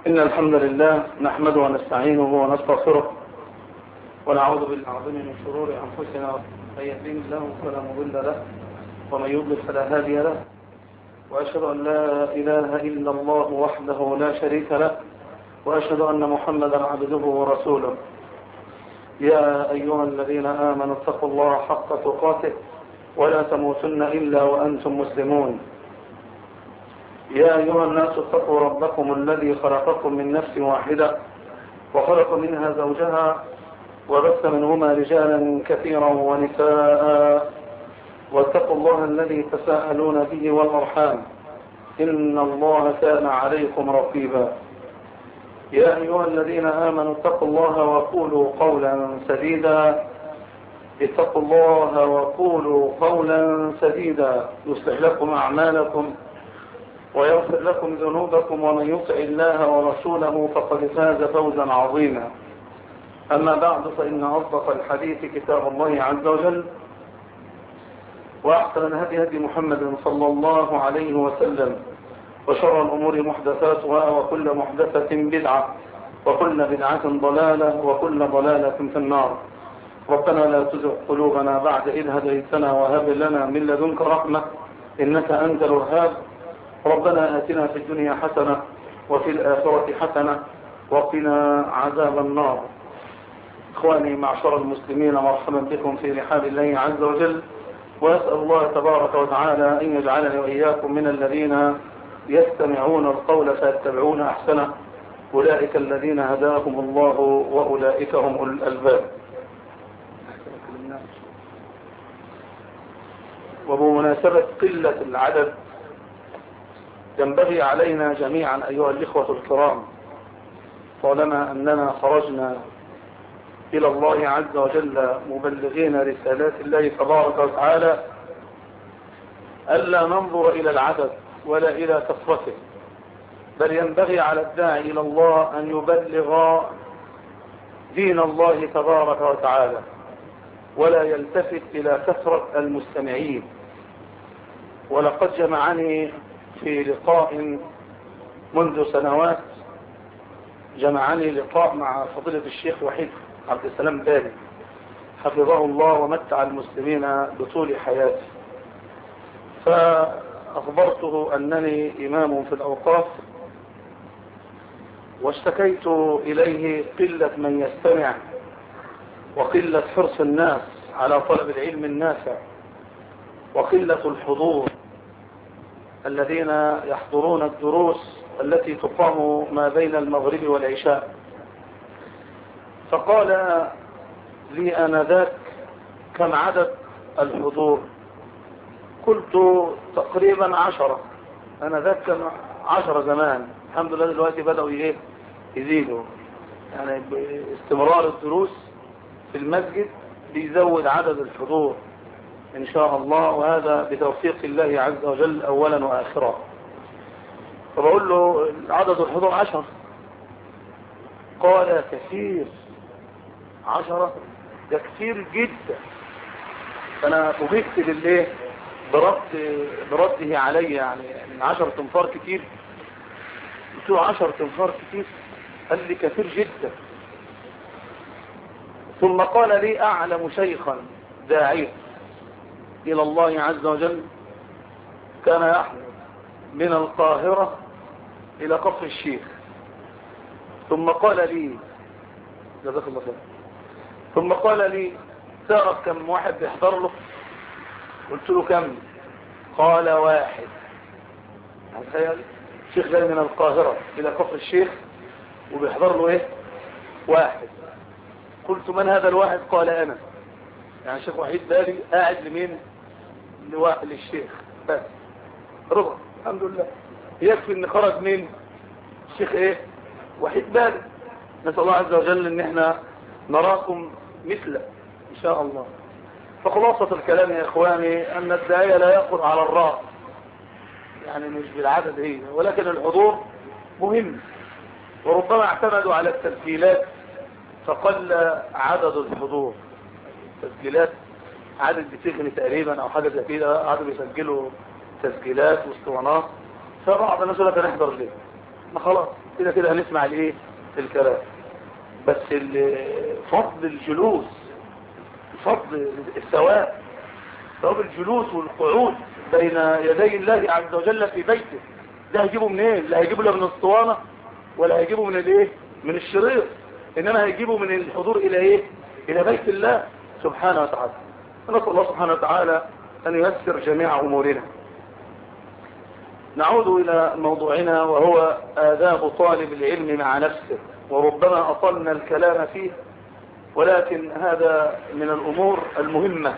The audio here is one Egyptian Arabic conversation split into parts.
إن الحمد لله نحمده ونستعينه ونستغفره ونعوذ بالله من شرور أنفسنا من يهديه الله فلا مضل له ومن يضلل فلا هادي له وأشهد أن لا إله إلا الله وحده لا شريك له وأشهد أن محمدا عبده ورسوله يا أيها الذين آمنوا اتقوا الله حق تقاته ولا تموتن إلا وأنتم مسلمون يا أيها الناس اتقوا ربكم الذي خلقكم من نفس واحدة وخلق منها زوجها وبث منهما رجالا كثيرا ونساء واتقوا الله الذي تساءلون به والأرحام إن الله كان عليكم رقيبا يا أيها الذين آمنوا اتقوا الله وقولوا قولا سديدا اتقوا الله وقولوا قولا سديدا يصلح لكم أعمالكم ويغفر لكم ذنوبكم ومن يطع الله ورسوله فقد فاز فوزا عظيما أما بعد فإن أصدق الحديث كتاب الله عز وجل وأحسن الهدي هدي محمد صلى الله عليه وسلم وشر الأمور محدثاتها وكل محدثة بدعة وكل بدعة ضلالة وكل ضلالة في النار ربنا لا تزغ قلوبنا بعد إذ هديتنا وهب لنا من لدنك رحمة إنك أنت الوهاب ربنا آتنا في الدنيا حسنة وفي الآخرة حسنة وقنا عذاب النار إخواني معشر المسلمين مرحبا بكم في رحاب الله عز وجل وأسأل الله تبارك وتعالى أن يجعلني وإياكم من الذين يستمعون القول فيتبعون أحسنه أولئك الذين هداهم الله وأولئك هم الألباب وبمناسبة قلة العدد ينبغي علينا جميعا أيها الإخوة الكرام طالما أننا خرجنا إلى الله عز وجل مبلغين رسالات الله تبارك وتعالى ألا ننظر إلى العدد ولا إلى كثرته بل ينبغي على الداعي إلى الله أن يبلغ دين الله تبارك وتعالى ولا يلتفت إلى كثرة المستمعين ولقد جمعني في لقاء منذ سنوات جمعني لقاء مع فضيلة الشيخ وحيد عبد السلام بالي حفظه الله ومتع المسلمين بطول حياته فأخبرته أنني إمام في الأوقاف واشتكيت إليه قلة من يستمع وقلة حرص الناس على طلب العلم النافع وقلة الحضور الذين يحضرون الدروس التي تقام ما بين المغرب والعشاء فقال لي آنذاك كم عدد الحضور قلت تقريبا عشرة آنذاك كان عشرة زمان الحمد لله دلوقتي بدأوا ايه يزيدوا يعني باستمرار الدروس في المسجد بيزود عدد الحضور إن شاء الله وهذا بتوفيق الله عز وجل أولا وآخرا فبقول له عدد الحضور عشر قال كثير عشرة ده كثير جدا فأنا فوجئت بالله برد برده علي يعني من عشر تنفار كتير قلت له عشر تنفار كتير قال لي كثير جدا ثم قال لي أعلم شيخا داعيا إلى الله عز وجل كان يحمل من القاهرة إلى كفر الشيخ ثم قال لي جزاك الله خير ثم قال لي تعرف كم واحد بيحضر له قلت له كم قال واحد تخيل الشيخ جاي من القاهرة إلى كفر الشيخ وبيحضر له ايه واحد قلت من هذا الواحد قال أنا يعني الشيخ وحيد بالي قاعد لمين لواحد للشيخ بس ربع الحمد لله يكفي ان خرج مين الشيخ ايه وحيد بالي نسأل الله عز وجل ان احنا نراكم مثله ان شاء الله فخلاصة الكلام يا اخواني ان الداعية لا يقر على الرأس يعني مش بالعدد هي ولكن الحضور مهم وربما اعتمدوا على التسجيلات فقل عدد الحضور تسجيلات عدد بتغني تقريبا او حاجة زي كده قعدوا بيسجلوا تسجيلات واسطوانات فبعض الناس يقول لك هنحضر ليه ما خلاص كده كده هنسمع الايه الكلام بس فضل الجلوس فضل الثواب ثواب الجلوس والقعود بين يدي الله عز وجل في بيته ده هيجيبه منين لا هيجيبه لا من الاسطوانه ولا هيجيبه من الايه من الشريط انما هيجيبه من الحضور الى ايه الى بيت الله سبحانه وتعالى نسال الله سبحانه وتعالى ان ييسر جميع امورنا نعود الى موضوعنا وهو آداب طالب العلم مع نفسه وربما أطلنا الكلام فيه ولكن هذا من الأمور المهمة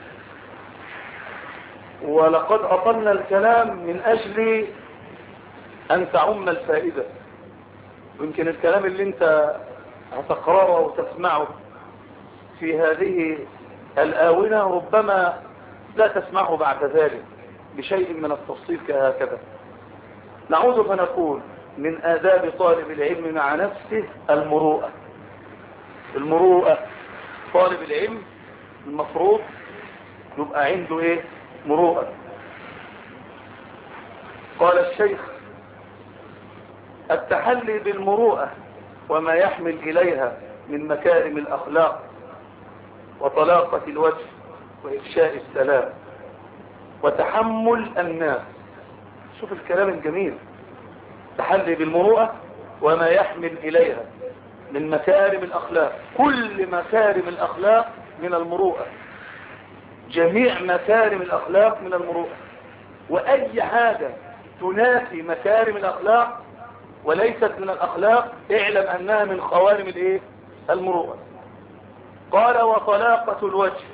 ولقد أطلنا الكلام من أجل أن تعم الفائدة ويمكن الكلام اللي انت هتقرأه أو تسمعه في هذه الآونة ربما لا تسمعه بعد ذلك بشيء من التفصيل كهكذا نعود فنقول من آداب طالب العلم مع نفسه المروءة المروءة طالب العلم المفروض يبقى عنده ايه مروءة قال الشيخ التحلي بالمروءة وما يحمل إليها من مكارم الأخلاق وطلاقة الوجه وإفشاء السلام وتحمل الناس شوف الكلام الجميل تحلي بالمروءة وما يحمل إليها من مكارم الأخلاق كل مكارم الأخلاق من المروءة جميع مكارم الأخلاق من المروءة وأي حاجة تنافي مكارم الأخلاق وليست من الأخلاق اعلم أنها من خوارم الإيه؟ المروءة قال وطلاقة الوجه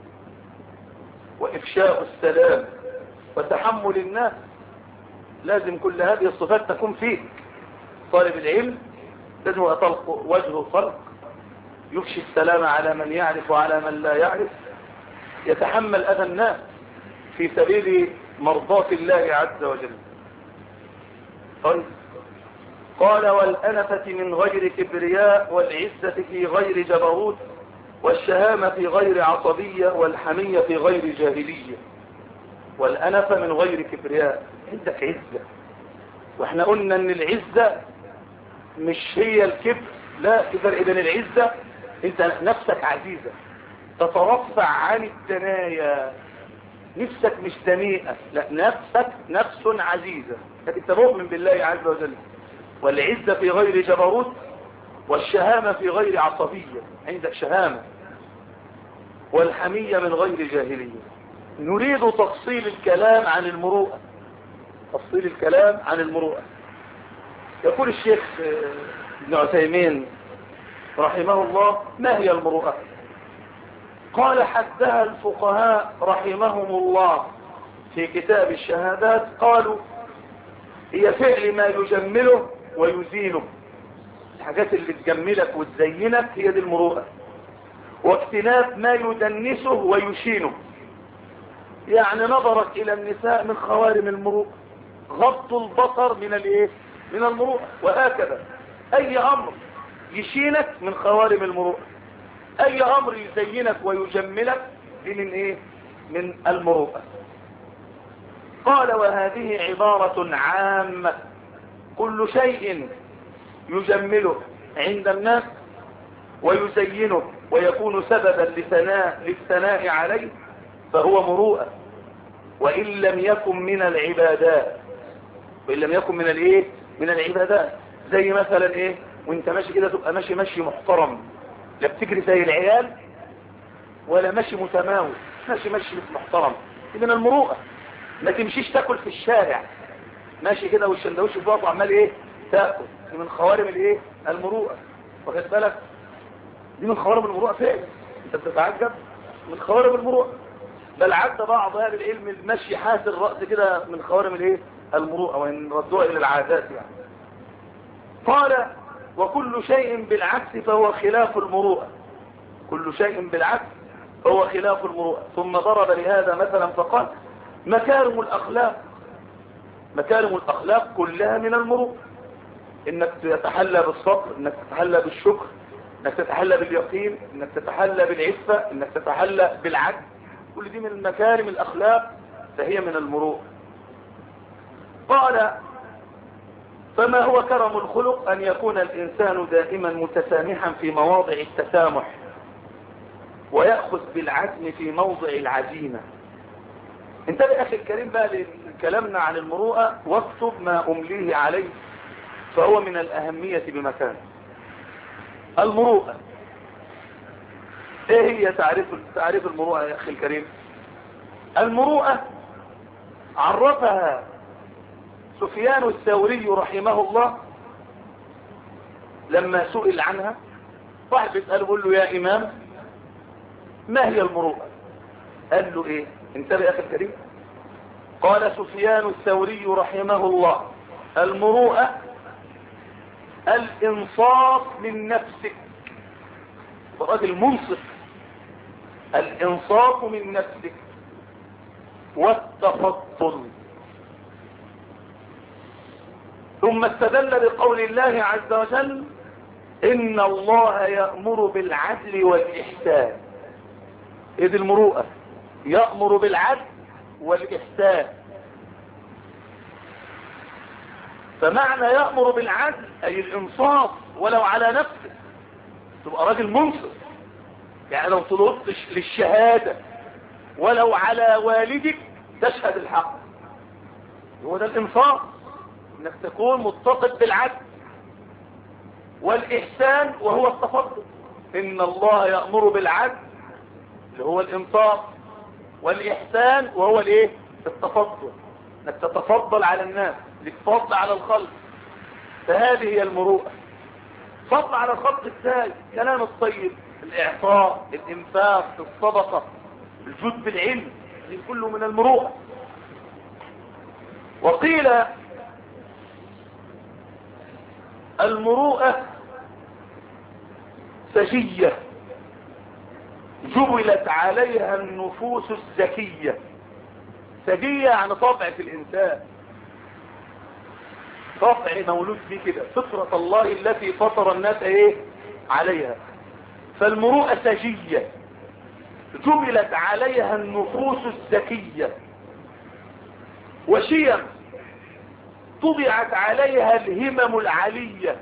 وإفشاء السلام وتحمل الناس لازم كل هذه الصفات تكون فيك طالب العلم لازم يطلق وجهه طلق يفشي السلام على من يعرف وعلى من لا يعرف يتحمل أذى الناس في سبيل مرضاة الله عز وجل طيب قال والأنفة من غير كبرياء والعزة في غير جبروت والشهامة في غير عصبية والحمية في غير جاهلية والأنفة من غير كبرياء عندك عزة واحنا قلنا ان العزة مش هي الكبر لا في فرق بين العزة انت نفسك عزيزة تترفع عن الدنايا نفسك مش دنيئة لا نفسك نفس عزيزة انت مؤمن بالله عز وجل والعزة في غير جبروت والشهامة في غير عصبية عندك شهامة والحمية من غير جاهلية نريد تفصيل الكلام عن المروءة تفصيل الكلام عن المروءة يقول الشيخ ابن عثيمين رحمه الله ما هي المروءة قال حدها الفقهاء رحمهم الله في كتاب الشهادات قالوا هي فعل ما يجمله ويزينه الحاجات اللي تجملك وتزينك هي دي المروءة واكتناف ما يدنسه ويشينه يعني نظرك الى النساء من خوارم المروءة غض البصر من الايه من المروءة وهكذا اي امر يشينك من خوارم المروءة اي امر يزينك ويجملك دي من ايه من المروءة قال وهذه عبارة عامة كل شيء يجمله عند الناس ويزينه ويكون سببا لثناء للثناء عليه فهو مروءة وإن لم يكن من العبادات وإن لم يكن من الايه من العبادات زي مثلا ايه وانت ماشي كده تبقى ماشي ماشي محترم لا بتجري زي العيال ولا ماشي متماوي ماشي ماشي محترم دي من المروءة ما تمشيش تاكل في الشارع ماشي كده والشندوتش في بطنه عمال ايه تاكل دي من خوارم الايه المروءة واخد بالك دي من خوارم المروءة فعلا انت بتتعجب من خوارم المروءة بل عد بعض اهل العلم المشي حاس الرأس كده من خوارم الايه المروءة وان ردوها الى العادات يعني قال وكل شيء بالعكس فهو خلاف المروءة كل شيء بالعكس فهو خلاف المروءة ثم ضرب لهذا مثلا فقال مكارم الأخلاق مكارم الأخلاق كلها من المروءة انك تتحلى بالصبر انك تتحلى بالشكر انك تتحلى باليقين انك تتحلى بالعفة انك تتحلى بالعدل كل دي من مكارم الأخلاق فهي من المروءة قال فما هو كرم الخلق أن يكون الإنسان دائما متسامحا في مواضع التسامح ويأخذ بالعزم في موضع العزيمة انتبه أخي الكريم بقى لكلامنا عن المروءة واكتب ما أمليه عليه فهو من الأهمية بمكان المروءة ايه هي تعريف تعريف المروءة يا أخي الكريم المروءة عرفها سفيان الثوري رحمه الله لما سئل عنها واحد بيسأله بيقول له يا إمام ما هي المروءة قال له ايه انتبه يا أخي الكريم قال سفيان الثوري رحمه الله المروءة الانصاف من نفسك راجل منصف الانصاف من نفسك والتفضل ثم استدل بقول الله عز وجل ان الله يأمر بالعدل والإحسان اذ المروءة يأمر بالعدل والإحسان فمعنى يأمر بالعدل أي الإنصاف ولو على نفسه تبقى راجل منصف يعني لو طلبت للشهادة ولو على والدك تشهد الحق هو ده الإنصاف انك تكون متصف بالعدل والإحسان وهو التفضل إن الله يأمر بالعدل اللي هو الإنصاف والإحسان وهو الإيه التفضل انك تتفضل على الناس لك فضل على الخلق فهذه هي المروءة فضل على الخلق ازاي كلام الطيب الاعطاء الانفاق الصدقة الجود بالعلم دي كله من المروءة وقيل المروءة سجية جبلت عليها النفوس الزكية سجية يعني طبع في الإنسان طبع مولود فيه كده فطرة الله التي فطر الناس ايه عليها فالمروءة سجية جبلت عليها النفوس الزكية وشيم طبعت عليها الهمم العلية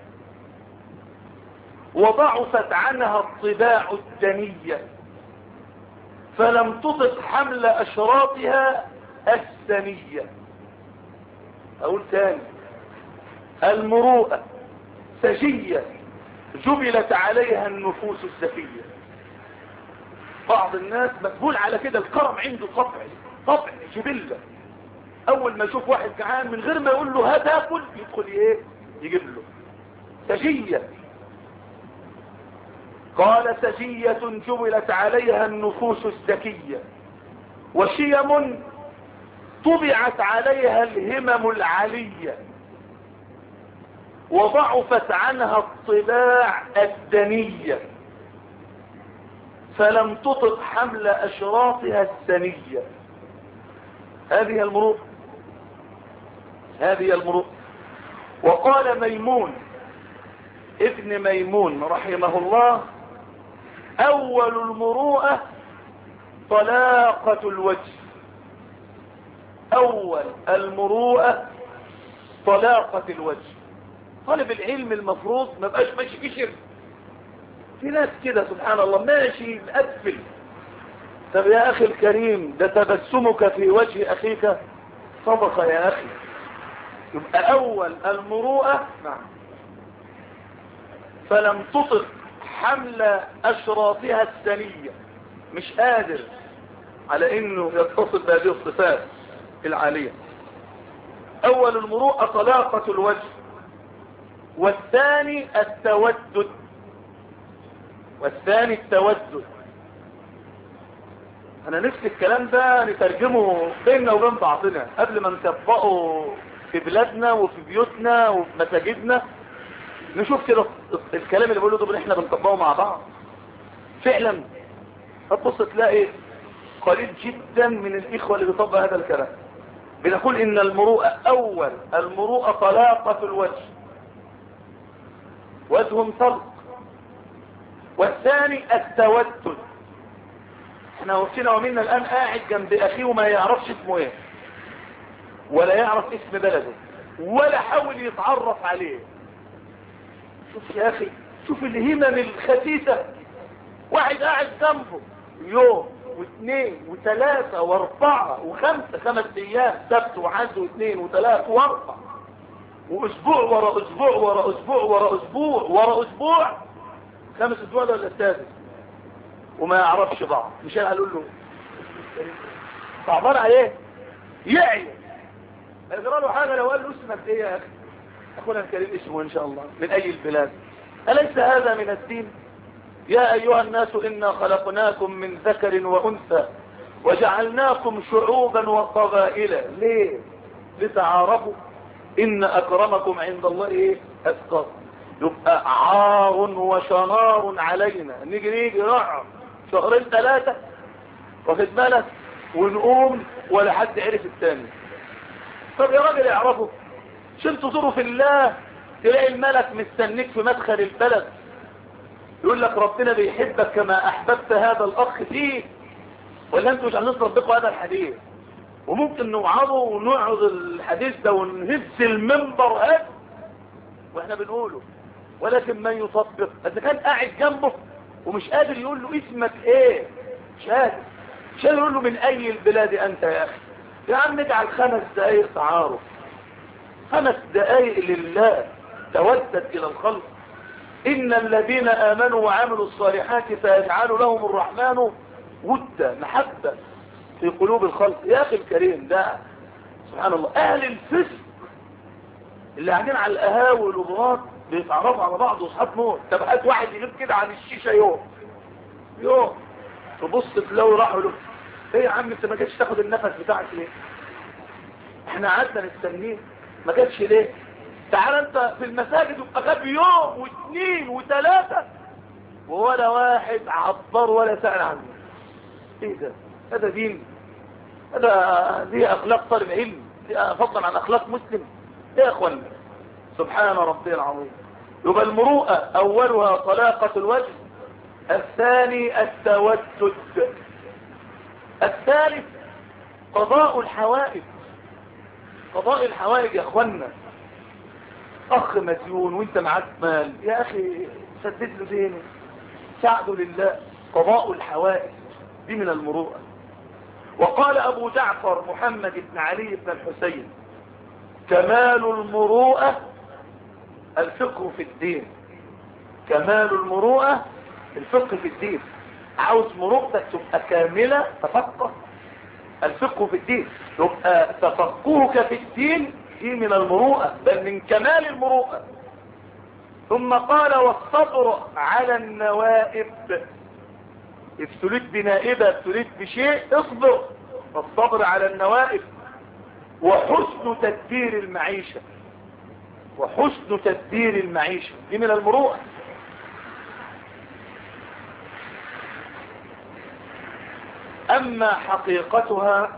وضعفت عنها الطباع الدنية فلم تطق حمل أشراطها السنية أقول تاني المروءة سجية جبلت عليها النفوس الزكية بعض الناس مقبول على كده الكرم عنده طبع طبع جبلة اول ما يشوف واحد جعان من غير ما يقول له هات اكل يدخل ايه يجيب له سجية قال سجية جبلت عليها النفوس الزكية وشيم طبعت عليها الهمم العلية وضعفت عنها الطباع الدنية فلم تطق حمل أشراطها السنية هذه المروءة هذه المروءة وقال ميمون ابن ميمون رحمه الله أول المروءة طلاقة الوجه أول المروءة طلاقة الوجه طالب العلم المفروض ما بقاش ماشي كشر في ناس كده سبحان الله ماشي مقفل طب يا أخي الكريم ده تبسمك في وجه أخيك صدقة يا أخي يبقى أول المروءة نعم فلم تطق حمل أشراطها السنية مش قادر على انه يتصل بهذه الصفات العالية اول المروءة طلاقة الوجه والثاني التودد والثاني التودد انا نفسي الكلام ده نترجمه بيننا وبين بعضنا قبل ما نطبقه في بلادنا وفي بيوتنا وفي مساجدنا نشوف كده الكلام اللي بقوله ده احنا بنطبقه مع بعض فعلا هتبص تلاقي قليل جدا من الاخوة اللي بيطبق هذا الكلام بنقول ان المروءة اول المروءة طلاقة الوجه وجه طلق والثاني التودد احنا وفينا ومنا الان قاعد جنب اخيه وما يعرفش اسمه ايه ولا يعرف اسم بلده ولا حاول يتعرف عليه شوف يا اخي شوف الهمم الخسيسة واحد قاعد جنبه يوم واثنين وثلاثة واربعة وخمسة خمس ايام سبت وحد واثنين وثلاثة واربعة واسبوع ورا اسبوع ورا اسبوع ورا اسبوع ورا اسبوع خمس اسبوع ده ولا السادس وما يعرفش بعض مش انا هقول له صعبان عليه يعي يجرى له حاجه لو قال له اسمك ايه يا اخي اخونا الكريم اسمه ان شاء الله من اي البلاد اليس هذا من الدين يا ايها الناس انا خلقناكم من ذكر وانثى وجعلناكم شعوبا وقبائل ليه لتعارفوا ان اكرمكم عند الله ايه اتقاكم يبقى عار وشنار علينا نيجي نيجي نقعد شهرين ثلاثة واخد بالك ونقوم ولا حد عرف الثاني طب يا راجل يعرفه عشان تزوره في الله تلاقي الملك مستنيك في مدخل البلد يقول لك ربنا بيحبك كما احببت هذا الاخ فيه ولا انتوا مش عايزين تطبقوا هذا الحديث وممكن نوعظه ونوعظ الحديث ده ونهز المنبر هد واحنا بنقوله ولكن من يطبق اذا كان قاعد جنبه ومش قادر يقول له اسمك ايه مش قادر مش قادر يقول له من اي البلاد انت يا اخي يا عم نجعل خمس دقايق تعارف خمس دقايق لله تودد الى الخلق ان الذين امنوا وعملوا الصالحات سيجعل لهم الرحمن ودا محبة في قلوب الخلق يا اخي الكريم ده سبحان الله اهل الفسق اللي قاعدين على القهاوي والابراج بيتعرفوا على بعض واصحاب موت طب هات واحد يغيب كده عن الشيشه يوم يوم تبص تلاقوا راحوا له ايه يا عم انت ما جيتش تاخد النفس بتاعك ليه احنا قعدنا نستنيه ما جاتش ليه تعال انت في المساجد يبقى غاب يوم واثنين وثلاثة ولا واحد عبر ولا سأل عنه ايه ده هذا دين هذا دي اخلاق طالب علم دي فضلا عن اخلاق مسلم يا اخوان سبحان ربي العظيم يبقى المروءة اولها طلاقة الوجه الثاني التودد الثالث قضاء الحوائج قضاء الحوائج يا اخوانا اخ مديون وانت معاك مال يا اخي سدد له دينه ساعده لله قضاء الحوائج دي من المروءة وقال ابو جعفر محمد بن علي بن الحسين كمال المروءة الفقه في الدين كمال المروءة الفقه في الدين عاوز مروءتك تبقى كاملة تفقه الفقه في الدين يبقى تفقهك في الدين دي من المروءة بل من كمال المروءة ثم قال والصبر على النوائب ابتليت بنائبة ابتليت بشيء اصبر والصبر على النوائب وحسن تدبير المعيشة وحسن تدبير المعيشة دي من المروءة اما حقيقتها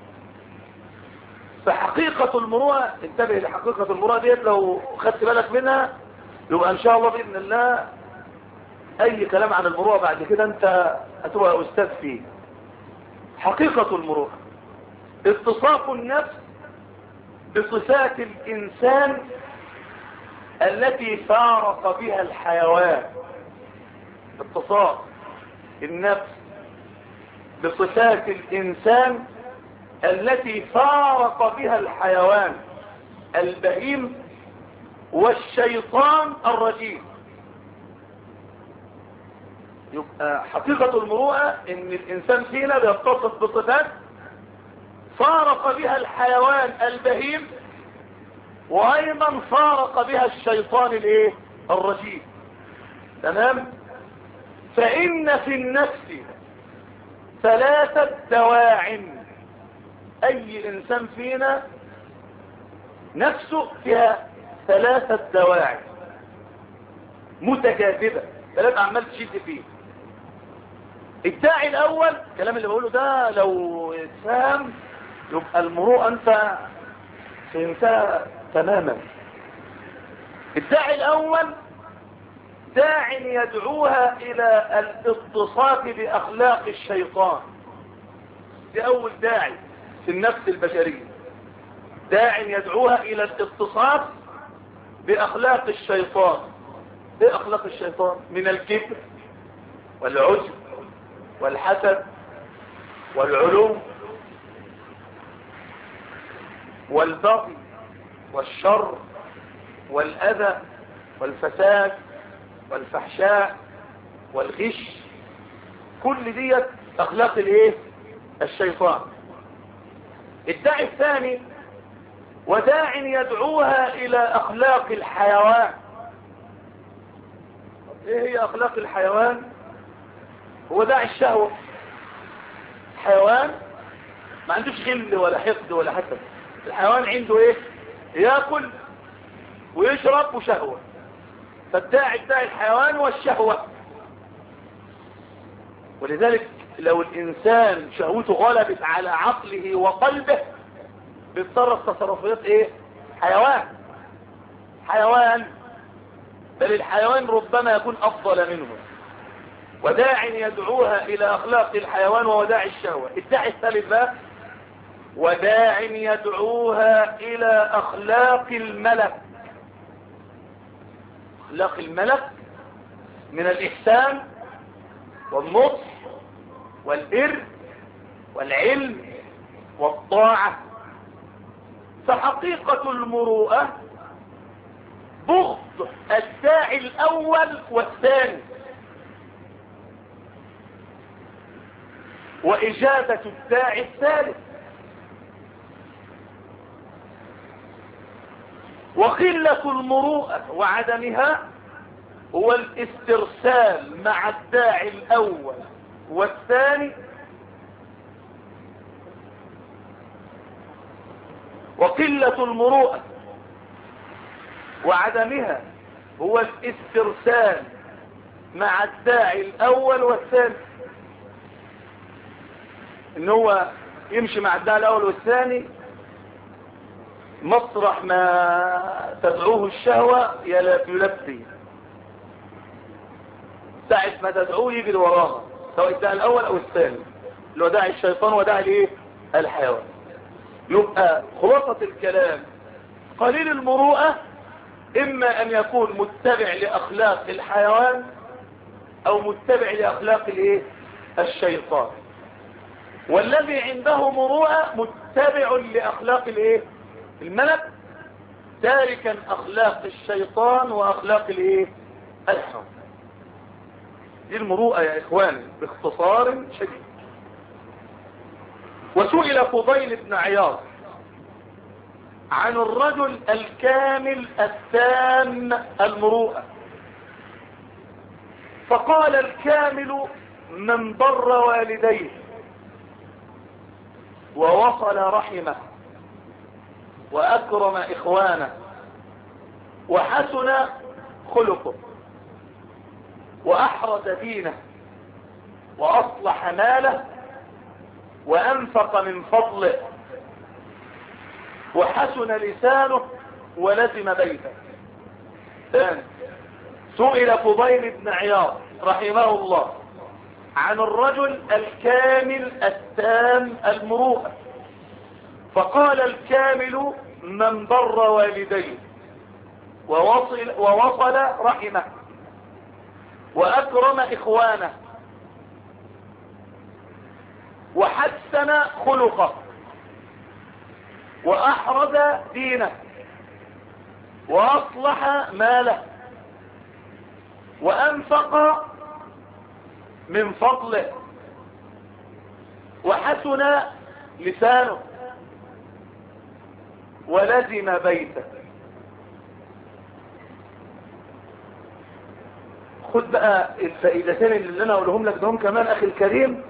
فحقيقة المروءة انتبه لحقيقة المروءة ديت لو خدت بالك منها يبقى ان شاء الله بإذن الله اي كلام عن المروءة بعد كده انت هتبقى استاذ فيه حقيقة المروءة اتصاف النفس بصفات الانسان التي فارق بها الحيوان اتصاف النفس بصفات الانسان التي فارق بها الحيوان البهيم والشيطان الرجيم يبقى حقيقة المروءة ان الانسان فينا بيتصف بصفات فارق بها الحيوان البهيم وايضا فارق بها الشيطان الايه الرجيم تمام فان في النفس ثلاثة دواع اي انسان فينا نفسه فيها ثلاثة دواعي متجاذبة ثلاثة عمال تشد فيه الداعي الاول الكلام اللي بقوله ده لو اتفهم يبقى المروءة انت فهمتها تماما الداعي الاول داع يدعوها الى الاتصاف باخلاق الشيطان دي اول داعي في النفس البشرية داع يدعوها الى الاتصاف باخلاق الشيطان ايه اخلاق الشيطان من الكبر والعجب والحسد والعلو والبغي والشر والاذى والفساد والفحشاء والغش كل ديت اخلاق الايه الشيطان الداعي الثاني وداع يدعوها الى اخلاق الحيوان ايه هي اخلاق الحيوان هو داعي الشهوة حيوان ما عندوش غل ولا حقد ولا حسد الحيوان عنده ايه ياكل ويشرب وشهوة فالداعي الداعي الحيوان والشهوة ولذلك لو الانسان شهوته غلبت على عقله وقلبه بيتصرف تصرفات ايه حيوان حيوان بل الحيوان ربما يكون افضل منه وداع يدعوها الى اخلاق الحيوان وداعي الشهوة الداعي الثالث بقى وداع يدعوها الى اخلاق الملك اخلاق الملك من الاحسان والنصح والبر والعلم والطاعة فحقيقة المروءة بغض الداعي الاول والثاني واجابة الداعي الثالث وقلة المروءة وعدمها هو الاسترسال مع الداعي الاول والثاني وقلة المروءة وعدمها هو الاسترسال مع الداعي الاول والثاني ان هو يمشي مع الداعي الاول والثاني مطرح ما تدعوه الشهوة يلبي ساعة ما تدعوه يجري وراها سواء الداعي الاول او الثاني اللي هو داعي الشيطان وداعي الايه الحيوان يبقى خلاصة الكلام قليل المروءة اما ان يكون متبع لاخلاق الحيوان او متبع لاخلاق الايه الشيطان والذي عنده مروءة متبع لاخلاق الايه الملك تاركا اخلاق الشيطان واخلاق الايه الحيوان دي المروءة يا اخواني باختصار شديد وسئل فضيل بن عياض عن الرجل الكامل التام المروءة فقال الكامل من بر والديه ووصل رحمه وأكرم إخوانه وحسن خلقه وأحرز دينه وأصلح ماله وأنفق من فضله وحسن لسانه ولزم بيته ثاني سئل فضيل بن عياض رحمه الله عن الرجل الكامل التام المروءة فقال الكامل من بر والديه ووصل, ووصل رحمه وأكرم إخوانه وحسن خلقه وأحرز دينه وأصلح ماله وأنفق من فضله وحسن لسانه ولزم بيته خد بقى الفائدتين اللي انا اقولهم لك دهم كمان اخي الكريم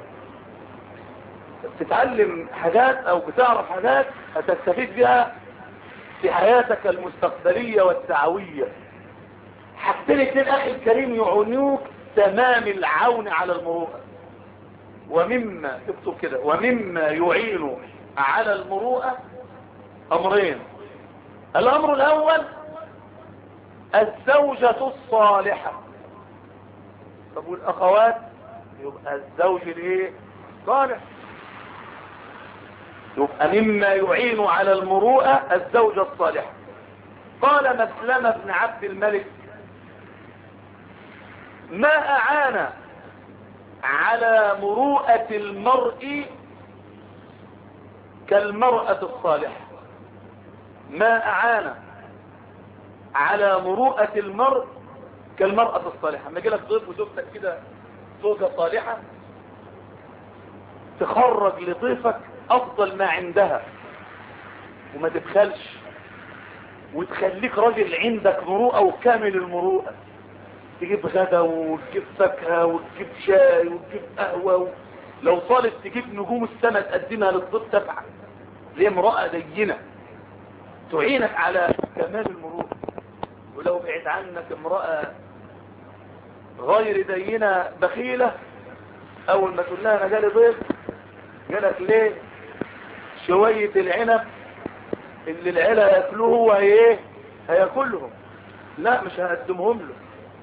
تتعلم حاجات او بتعرف حاجات هتستفيد بها في حياتك المستقبلية والدعوية حاجتين اتنين اخي الكريم يعونوك تمام العون على المروءة ومما اكتب كده ومما يعين على المروءة امرين الامر الاول الزوجة الصالحة طب والاخوات يبقى الزوج الايه صالح يبقى مما يعين على المروءة الزوجة الصالحة قال مسلمة بن عبد الملك ما أعان على مروءة المرء كالمرأة الصالحة ما أعان على مروءة المرء كالمرأة الصالحة ما لك ضيف وزوجتك كده زوجة صالحة تخرج لضيفك أفضل ما عندها وما تبخلش وتخليك راجل عندك مروءة وكامل المروءة تجيب غدا وتجيب فاكهة وتجيب شاي وتجيب قهوة و... لو طالب تجيب نجوم السماء تقدمها للضيف تفعل زي امرأة دينة تعينك على كمال المروءة ولو بعد عنك امرأة غير دينة بخيلة اول ما تقول لها انا جالي ضيف جالك ليه شوية العنب اللي العيلة ياكلوه هو ايه هياكلهم لا مش هقدمهم له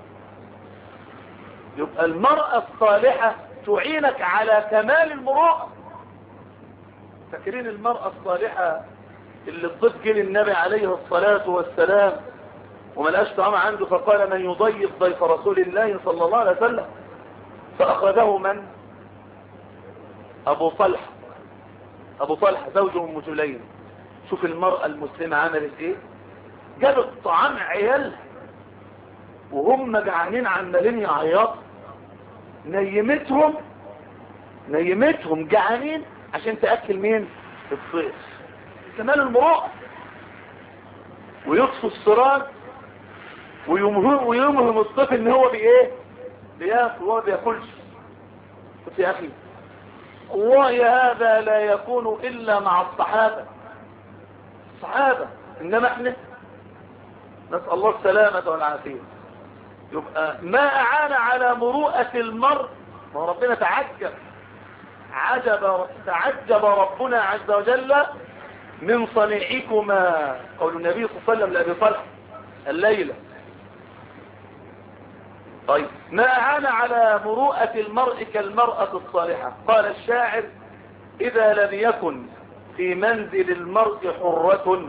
يبقى المرأة الصالحة تعينك على كمال المروءة فاكرين المرأة الصالحة اللي الضيف جه للنبي عليه الصلاة والسلام وما لقاش طعام عنده فقال من يضيف ضيف رسول الله صلى الله عليه وسلم فأخذه من أبو طلحة أبو طلحة زوج أم سليم شوف المرأة المسلمة عملت إيه جابت طعام عيالها وهم جعانين عمالين يعيطوا نيمتهم نيمتهم جعانين عشان تأكل مين الضيف كمان المروءة ويطفوا السراج ويمهم ويمهم الضيف ان هو بايه بياكل وهو بياكلش قلت يا اخي والله هذا لا يكون الا مع الصحابة الصحابة انما احنا نسأل الله السلامة والعافية يبقى ما اعان على مروءة المرء ما ربنا تعجب عجب تعجب ربنا عز وجل من صنيعكما قول النبي صلى الله عليه وسلم لأبي طلحة الليلة طيب ما أعان على مروءة المرء كالمرأة الصالحة قال الشاعر إذا لم يكن في منزل المرء حرة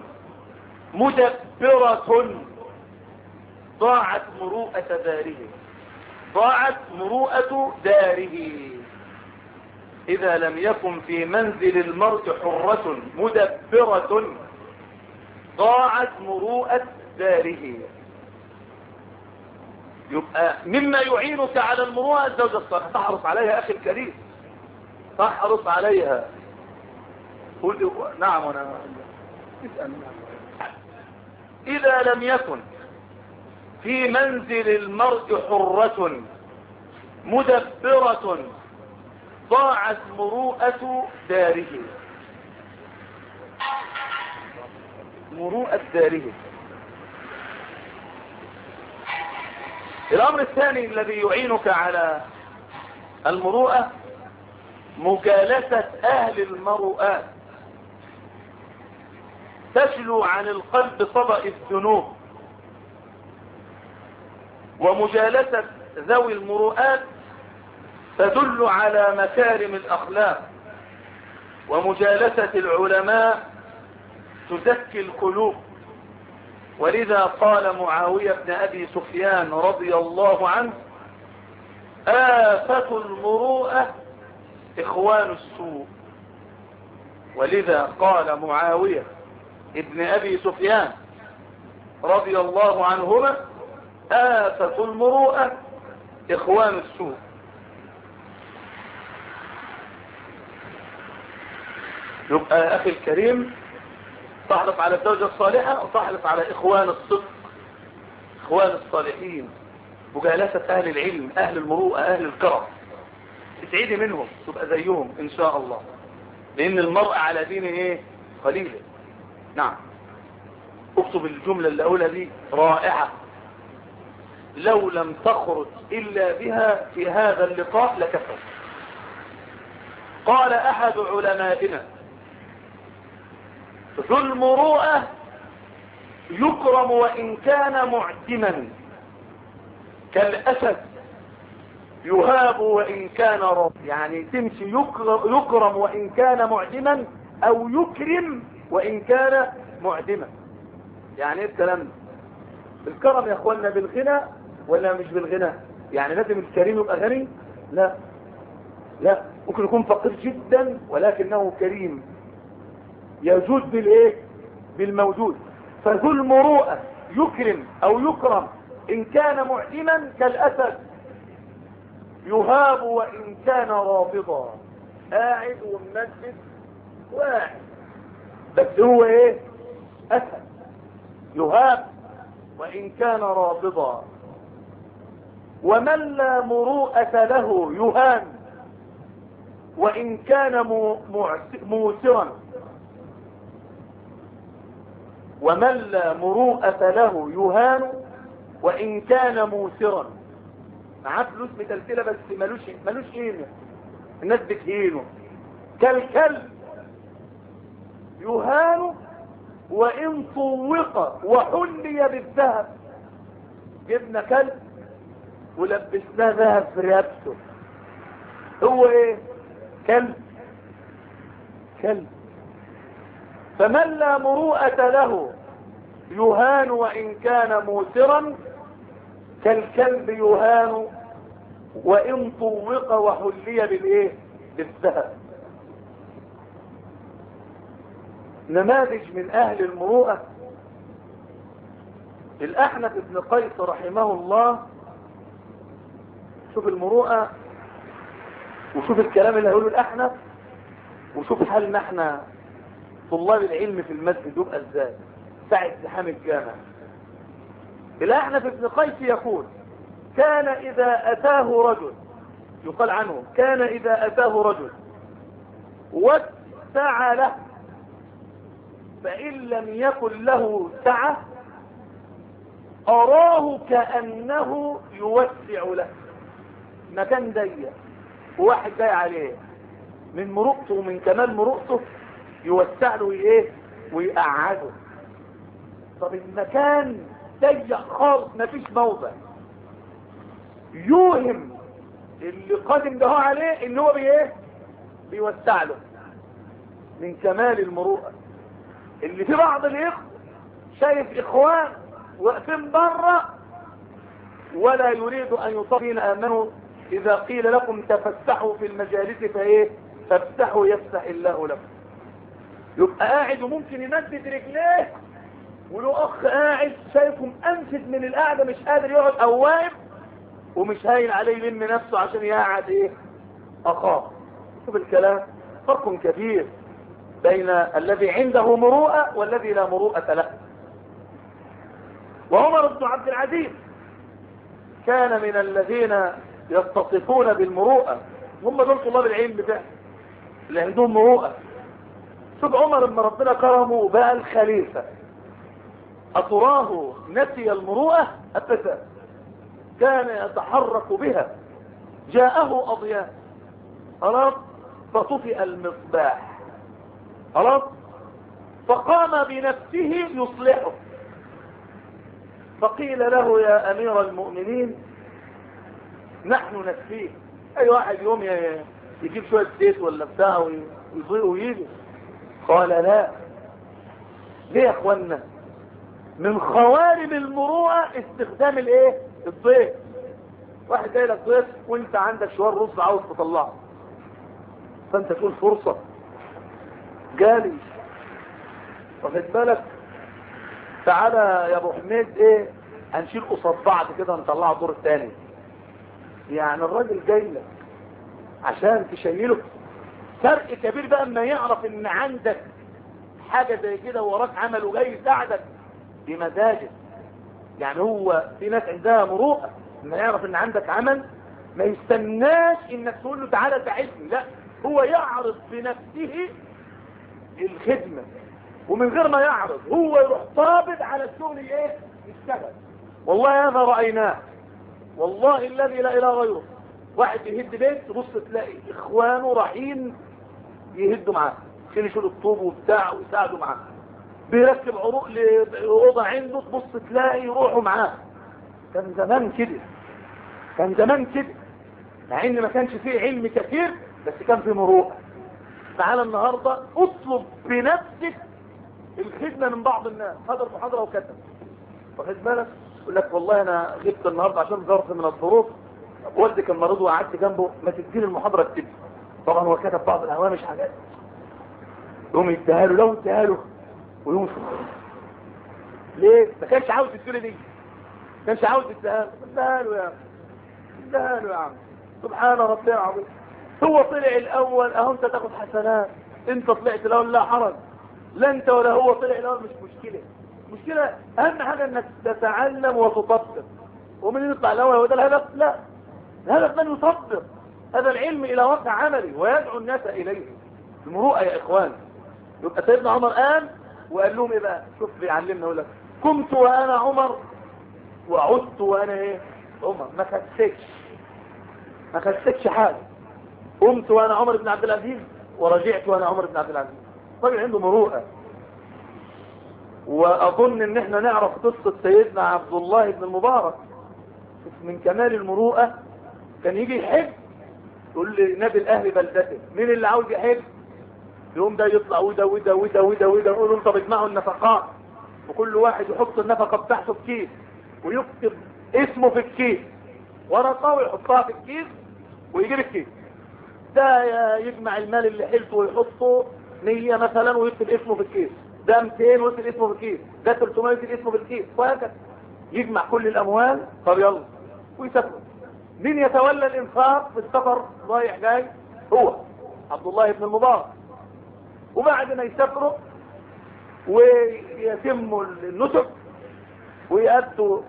مدبرة ضاعت مروءة داره ضاعت مروءة داره إذا لم يكن في منزل المرء حرة مدبرة ضاعت مروءة داره يبقى مما يعينك على المروءة الزوجة الصالحة تحرص عليها أخي الكريم تحرص عليها قل نعم وانا إذا لم يكن في منزل المرء حرة مدبرة ضاعت مروءة داره مروءة داره الأمر الثاني الذي يعينك على المروءة مجالسة أهل المروءات تشلو عن القلب صدأ الذنوب ومجالسة ذوي المروءات تدل على مكارم الأخلاق ومجالسة العلماء تزكي القلوب ولذا قال معاوية بن أبي سفيان رضي الله عنه آفة المروءة إخوان السوء ولذا قال معاوية ابن أبي سفيان رضي الله عنهما آفة المروءة إخوان السوء يبقى يا أخي الكريم تحرص على الزوجة الصالحة وتحرص على إخوان الصدق إخوان الصالحين مجالسة أهل العلم أهل المروءة أهل الكرم تسعيدي منهم تبقى زيهم إن شاء الله لأن المرء على دين إيه قليلا نعم اكتب الجملة اللي أقولها دي رائعة لو لم تخرج إلا بها في هذا اللقاء لكفر قال أحد علمائنا ذو المروءة يكرم وإن كان معدما كالأسد يهاب وإن كان رب يعني تمشي يكرم, يكرم وإن كان معدما او يكرم وان كان معدما يعني ايه الكلام ده الكرم يا اخوانا بالغنى ولا مش بالغنى يعني لازم الكريم يبقى غني لا لا ممكن يكون فقير جدا ولكنه كريم يجود بالايه بالموجود فذو المروءه يكرم او يكرم ان كان معدما كالاسد يهاب وان كان رافضا قاعد ومنجد واحد بس هو ايه اسد يهاب وان كان رافضا ومن لا مروءة له يهان وإن كان موسرا ومن لا مروءة له يهان وإن كان موسرا معاه فلوس متلتلة بس ملوش ملوش قيمة الناس بتهينه كالكلب يهان وإن طوق وحلي بالذهب جبنا كلب ولبسناه ذهب في رقبته هو ايه كلب كلب فمن لا مروءة له يهان وإن كان موسرا كالكلب يهان وإن طوق وحلي بالإيه بالذهب نماذج من أهل المروءة الأحنف بن قيس رحمه الله شوف المروءة وشوف الكلام اللي هيقوله الأحنف وشوف حالنا احنا طلاب العلم في المسجد يبقى ازاي ساعة زحام الجامع الأحنف بن قيس يقول كان إذا أتاه رجل يقال عنه كان إذا أتاه رجل واتسع له فإن لم يكن له سعة أراه كأنه يوسع له مكان ضيق وواحد جاي عليه من مرقته ومن كمال مرقته يوسع له ايه ويقعده طب المكان ضيق خالص مفيش موضع يوهم اللي قادم ده عليه ان هو بايه بيوسع له من كمال المروءه اللي في بعض الاخوه شايف اخوان واقفين بره ولا يريد ان يطفين امنوا اذا قيل لكم تفسحوا في المجالس فايه فافتحوا يفتح الله لكم يبقى قاعد وممكن يمدد رجليه ولو اخ قاعد شايفهم انفد من القعده مش قادر يقعد او واقف ومش هاين عليه يلم نفسه عشان يقعد ايه اخاه شوف الكلام فرق كبير بين الذي عنده مروءه والذي لا مروءه له وعمر بن عبد العزيز كان من الذين يتصفون بالمروءه هم دول طلاب العلم بتاعه اللي عندهم مروءه شوف عمر بن ربنا كرمه وبقى الخليفه أتراه نسي المروءة أبدا كان يتحرك بها جاءه أضياء خلاص فطفئ المصباح خلاص فقام بنفسه يصلحه فقيل له يا أمير المؤمنين نحن نكفيه أي واحد يوم يجيب شوية زيت ولا بتاع ويضيء ويجي قال لا ليه يا اخوانا من خوارم المروءة استخدام الايه الضيف واحد جاي لك ضيف وانت عندك شوار رز عاوز تطلعه فانت تقول فرصة جالي واخد بالك تعالى يا ابو حميد ايه هنشيل قصاد بعض كده نطلعه الدور الثاني يعني الراجل جاي لك عشان تشيله فرق كبير بقى اما يعرف ان عندك حاجة زي كده وراك عمل وجاي يساعدك بمزاجك يعني هو في ناس عندها مروءة لما يعرف ان عندك عمل ما يستناش انك تقول له تعالى ساعدني لا هو يعرض بنفسه الخدمة ومن غير ما يعرض هو يروح طابد على الشغل ايه يشتغل والله هذا رأيناه والله الذي لا اله غيره واحد يهد بيت تبص تلاقي اخوانه رايحين يهدوا معاه عشان يشيلوا الطوب وبتاع ويساعدوا معاه بيركب عروق لأوضة عنده تبص تلاقي يروحوا معاه كان زمان كده كان زمان كده مع ان ما كانش فيه علم كثير بس كان فيه مروءه تعالى النهاردة اطلب بنفسك الخدمة من بعض الناس حضر محاضرة وكتب واخد بالك يقول لك والله انا غبت النهاردة عشان ظرف من الظروف والدي كان مريض وقعدت جنبه ما تديني المحاضرة اكتبها طبعا هو كتب بعض الهوامش حاجات يقوم يديها له لو اديها له ويقوم ليه؟ ما كانش عاوز يديله دي ما كانش عاوز يديها له اديها له يا عم اديها له يا عم سبحان ربي العظيم هو طلع الاول اهو انت تاخد حسنات انت طلعت الاول لا حرج لا انت ولا هو طلع الاول مش مشكلة مشكلة اهم حاجة انك تتعلم وتطبق ومن يطلع الاول هو ده الهدف لا الهدف من يطبق هذا العلم الى واقع عملي ويدعو الناس اليه المروءة يا اخوان يبقى سيدنا عمر قام وقال لهم ايه بقى شوف بيعلمنا يقول لك قمت وانا عمر وعدت وانا ايه عمر ما خسكش ما خسكش حاجه قمت وانا عمر بن عبد العزيز ورجعت وانا عمر بن عبد العزيز راجل عنده مروءه واظن ان احنا نعرف قصه سيدنا عبد الله بن المبارك من كمال المروءه كان يجي يحج يقول لنبي الاهل بلدته مين اللي عاوز يحج يوم ده يطلع وده وده وده وده وده يقول لهم طب اجمعوا النفقات وكل واحد يحط النفقه بتاعته في كيس ويكتب اسمه في الكيس ورقه ويحطها في الكيس ويجيب الكيس ده يجمع المال اللي حلته ويحطه 100 مثلا ويكتب اسمه في الكيس ده 200 ويكتب اسمه في الكيس ده 300 ويكتب اسمه في الكيس وهكذا يجمع كل الاموال طب يلا ويسافر مين يتولى الانفاق في السفر رايح جاي هو عبد الله بن المبارك وبعد ما يسافروا ويتموا النسك ويأدوا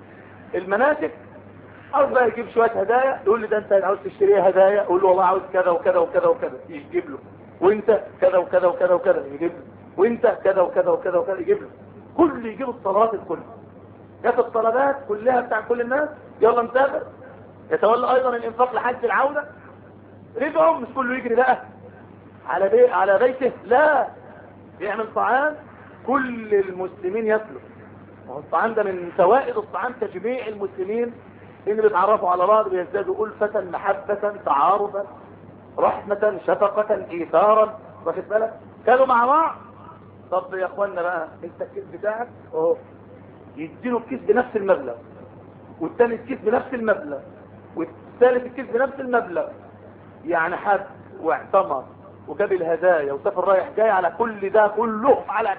المناسك عاوز بقى يجيب شوية هدايا يقول لي ده انت عاوز تشتري هدايا اقول له والله عاوز كذا وكذا وكذا وكذا يجيب له وانت كذا وكذا وكذا وكذا يجيب له وانت كذا وكذا وكذا وكذا يجيب له كل يجيب الطلبات الكل جت الطلبات كلها بتاع كل الناس يلا نسافر يتولى ايضا الانفاق لحج العودة رجعوا مش كله يجري بقى على بي... على بيته لا يعمل طعام كل المسلمين ياكلوا الطعام ده من فوائد الطعام تجميع المسلمين اللي بيتعرفوا على بعض بيزدادوا ألفة محبة تعارفا رحمة شفقة إيثارا واخد بالك كانوا مع بعض طب يا اخوانا بقى انت الكيس بتاعك اهو يديله الكيس بنفس المبلغ والتاني الكيس بنفس المبلغ والثالث الكيس بنفس المبلغ يعني حد واعتمر وجاب الهدايا وسافر رايح جاي على كل ده كله على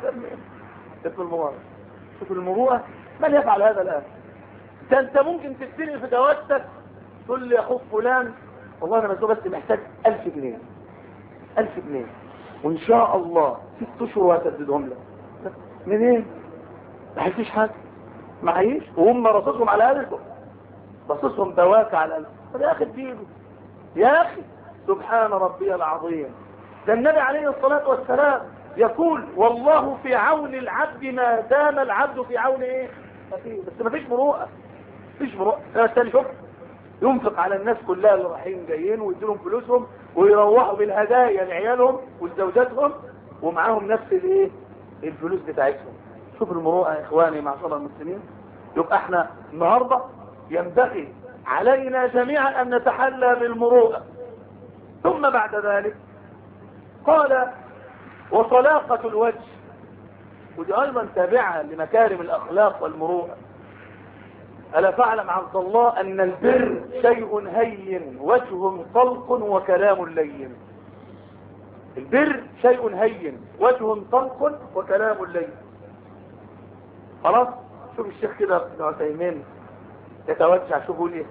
اسم المبارك شوف المروءة من يفعل هذا الآن ده انت ممكن تستلم في جوازتك تقول لي يا اخوك فلان والله انا مزنوق بس محتاج 1000 جنيه 1000 جنيه وان شاء الله ست اشهر وهسددهم لك منين؟ ما حسيش حاجه معيش وهم رصصهم على قلبه رصصهم بواكع على قلبه طب يا اخي اديله يا اخي سبحان ربي العظيم ده النبي عليه الصلاة والسلام يقول والله في عون العبد ما دام العبد في عون ايه بس ما فيش مروءة فيش مروءة الثاني شوف ينفق على الناس كلها اللي رايحين جايين ويديلهم فلوسهم ويروحوا بالهدايا لعيالهم ولزوجاتهم ومعاهم نفس الايه الفلوس بتاعتهم شوف المروءة يا اخواني معشر المسلمين يبقى احنا النهاردة ينبغي علينا جميعا ان نتحلى بالمروءة ثم بعد ذلك قال وطلاقة الوجه ودي ايضا تابعة لمكارم الاخلاق والمروءة ألا فاعلم عبد الله أن البر شيء هين وجه طلق وكلام لين البر شيء هين وجه طلق وكلام لين خلاص شوف الشيخ كده ابن عثيمين يتوجع شوفوا ليه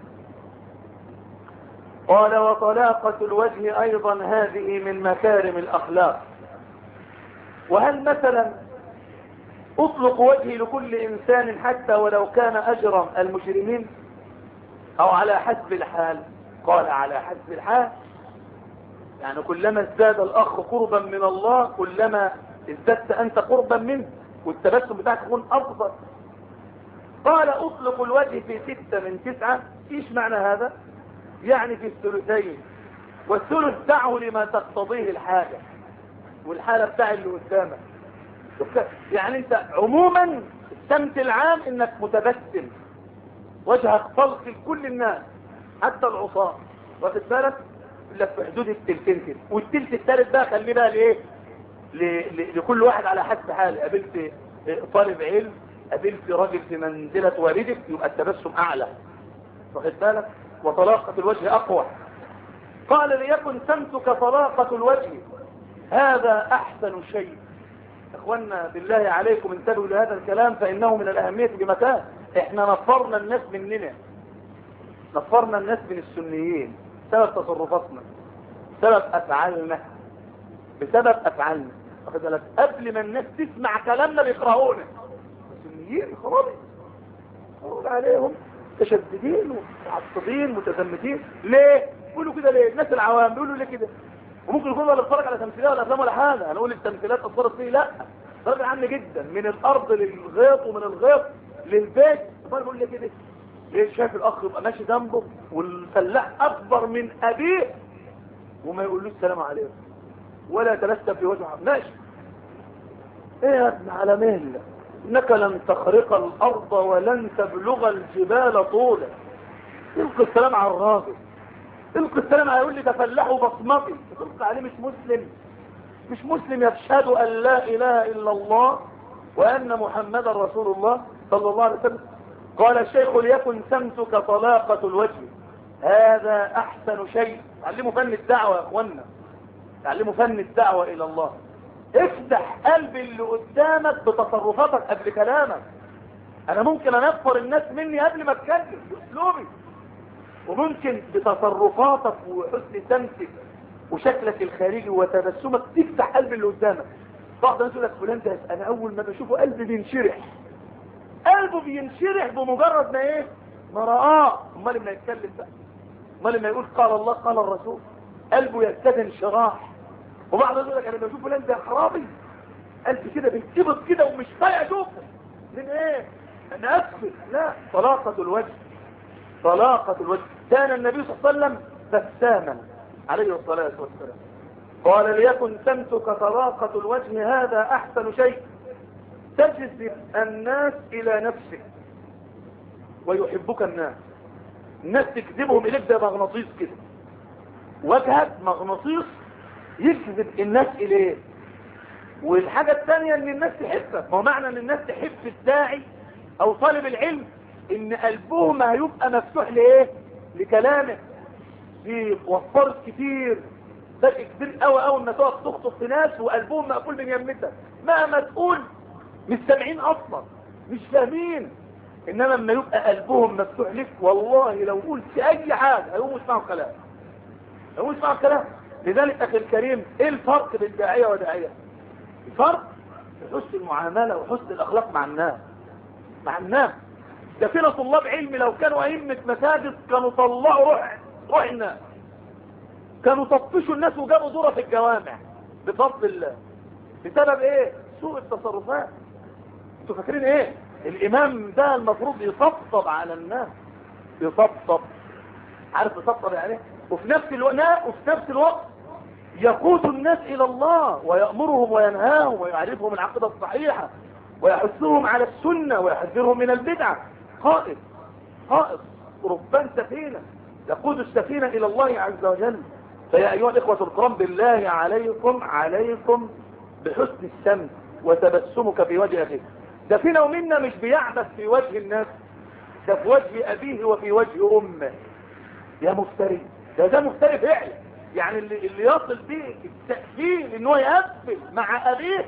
قال وطلاقة الوجه أيضا هذه من مكارم الأخلاق وهل مثلا اطلق وجهي لكل انسان حتى ولو كان اجرم المجرمين او على حسب الحال قال على حسب الحال يعني كلما ازداد الاخ قربا من الله كلما ازددت انت قربا منه والتبسم بتاعك يكون افضل قال اطلق الوجه في ستة من تسعة ايش معنى هذا يعني في الثلثين والثلث دعه لما تقتضيه الحاجة والحالة بتاع اللي قدامك يعني انت عموما السمت العام انك متبسم وجهك طلق لكل الناس حتى العصاة واخد بالك لك في حدود التلتين كده والتلت الثالث بقى خليه بقى لايه ل- ل- لكل واحد على حسب حاله قابلت طالب علم قابلت راجل في منزلة والدك يبقى التبسم اعلى واخد بالك وطلاقة الوجه اقوى قال ليكن سمتك طلاقة الوجه هذا احسن شيء اخوانا بالله عليكم انتبهوا لهذا الكلام فانه من الاهمية بمكان احنا نفرنا الناس مننا نفرنا الناس من السنيين سبب تصرفاتنا سبب افعالنا بسبب افعالنا واخد بالك قبل ما الناس تسمع كلامنا بيكرهونا السنيين خلاص نقول عليهم متشددين متعصبين متزمتين ليه بيقولوا كده ليه الناس العوام بيقولوا ليه كده وممكن يكون ولا بيتفرج على تمثيلات ولا افلام ولا حاجه هنقول التمثيلات اثرت فيه لا راجل عام جدا من الارض للغيط ومن الغيط للبيت امال بيقول ليه كده ليه شايف الاخ يبقى ماشي جنبه والفلاح اكبر من ابيه وما يقولوش السلام عليكم ولا يتلسى في وجهه ماشي ايه يا ابن على مهلك انك لن تخرق الارض ولن تبلغ الجبال طولا القي السلام على الراجل القي السلام على يقول لي ده فلاح بصمتي تلقي عليه مش مسلم مش مسلم يشهد ان لا اله الا الله وان محمدا رسول الله صلى الله عليه وسلم قال الشيخ ليكن سمتك طلاقة الوجه هذا احسن شيء تعلموا فن الدعوة يا اخوانا تعلموا فن الدعوة الى الله افتح قلب اللي قدامك بتصرفاتك قبل كلامك انا ممكن انفر الناس مني قبل ما اتكلم باسلوبي وممكن بتصرفاتك وحسن سمتك وشكلك الخارجي وتبسمك تفتح قلب اللي قدامك بعض الناس يقول لك فلان ده انا اول ما بشوفه قلبي بينشرح قلبه بينشرح بمجرد ما ايه ما رآه امال ما يتكلم بقى امال ما يقول قال الله قال الرسول قلبه يزداد انشراح وبعض الناس يقول لك انا بشوف فلان ده حرامي قلبي كده بيتكبط كده ومش طايق اشوفه من ايه انا اكفر لا طلاقة الوجه طلاقة الوجه كان النبي صلى الله عليه وسلم بساما عليه الصلاة والسلام قال ليكن سمتك طلاقة الوجه هذا احسن شيء تجذب الناس الى نفسك ويحبك الناس الناس تجذبهم اليك ده مغناطيس كده وجهك مغناطيس يجذب الناس اليه والحاجة الثانية ان الناس تحبك ما هو معنى ان الناس تحب الداعي او طالب العلم ان قلبهم هيبقى مفتوح لايه لكلامك في وفرت كتير ده كتير قوي قوي ان تقف تخطب في ناس وقلبهم مقفول من يمتك مهما تقول مش سامعين اصلا مش فاهمين انما لما يبقى قلبهم مفتوح لك والله لو قلت اي حاجه هيقوموا يسمعوا كلام هيقوموا يسمعوا كلام لذلك اخي الكريم ايه الفرق بين داعيه وداعيه الفرق في حسن المعامله وحسن الاخلاق مع الناس مع الناس ده فينا طلاب علم لو كانوا ائمه مساجد كانوا طلعوا روح روح الناس كانوا طفشوا الناس وجابوا دوره في الجوامع بفضل الله بسبب ايه سوء التصرفات انتوا فاكرين ايه الامام ده المفروض يطبطب على الناس يطبطب عارف يطبطب يعني ايه وفي نفس الوقت وفي نفس الوقت يقود الناس الى الله ويأمرهم وينهاهم ويعرفهم العقيدة الصحيحة ويحثهم على السنة ويحذرهم من البدعة قائد قائد ربان سفينة يقود السفينة الى الله عز وجل فيا ايها الاخوة الكرام بالله عليكم عليكم بحسن السمت وتبسمك في وجه اخيك ده فينا ومنا مش بيعبث في وجه الناس ده في وجه ابيه وفي وجه امه يا مفتري ده ده مفتري فعلا يعني اللي, اللي يصل به التأثير ان هو يقفل مع ابيه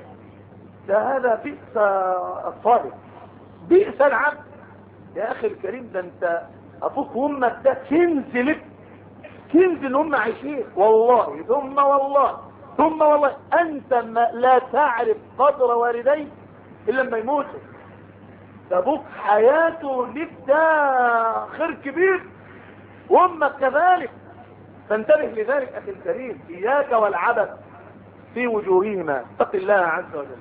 ده هذا بئس الصالح بئس العبد يا اخي الكريم ده انت ابوك وامك ده كنز لك كنز ان هم عايشين والله ثم والله ثم والله انت ما لا تعرف قدر والديك الا لما يموتوا ده ابوك حياته لك ده خير كبير وامك كذلك فانتبه لذلك اخي الكريم اياك والعبث في وجوههما اتق الله عز وجل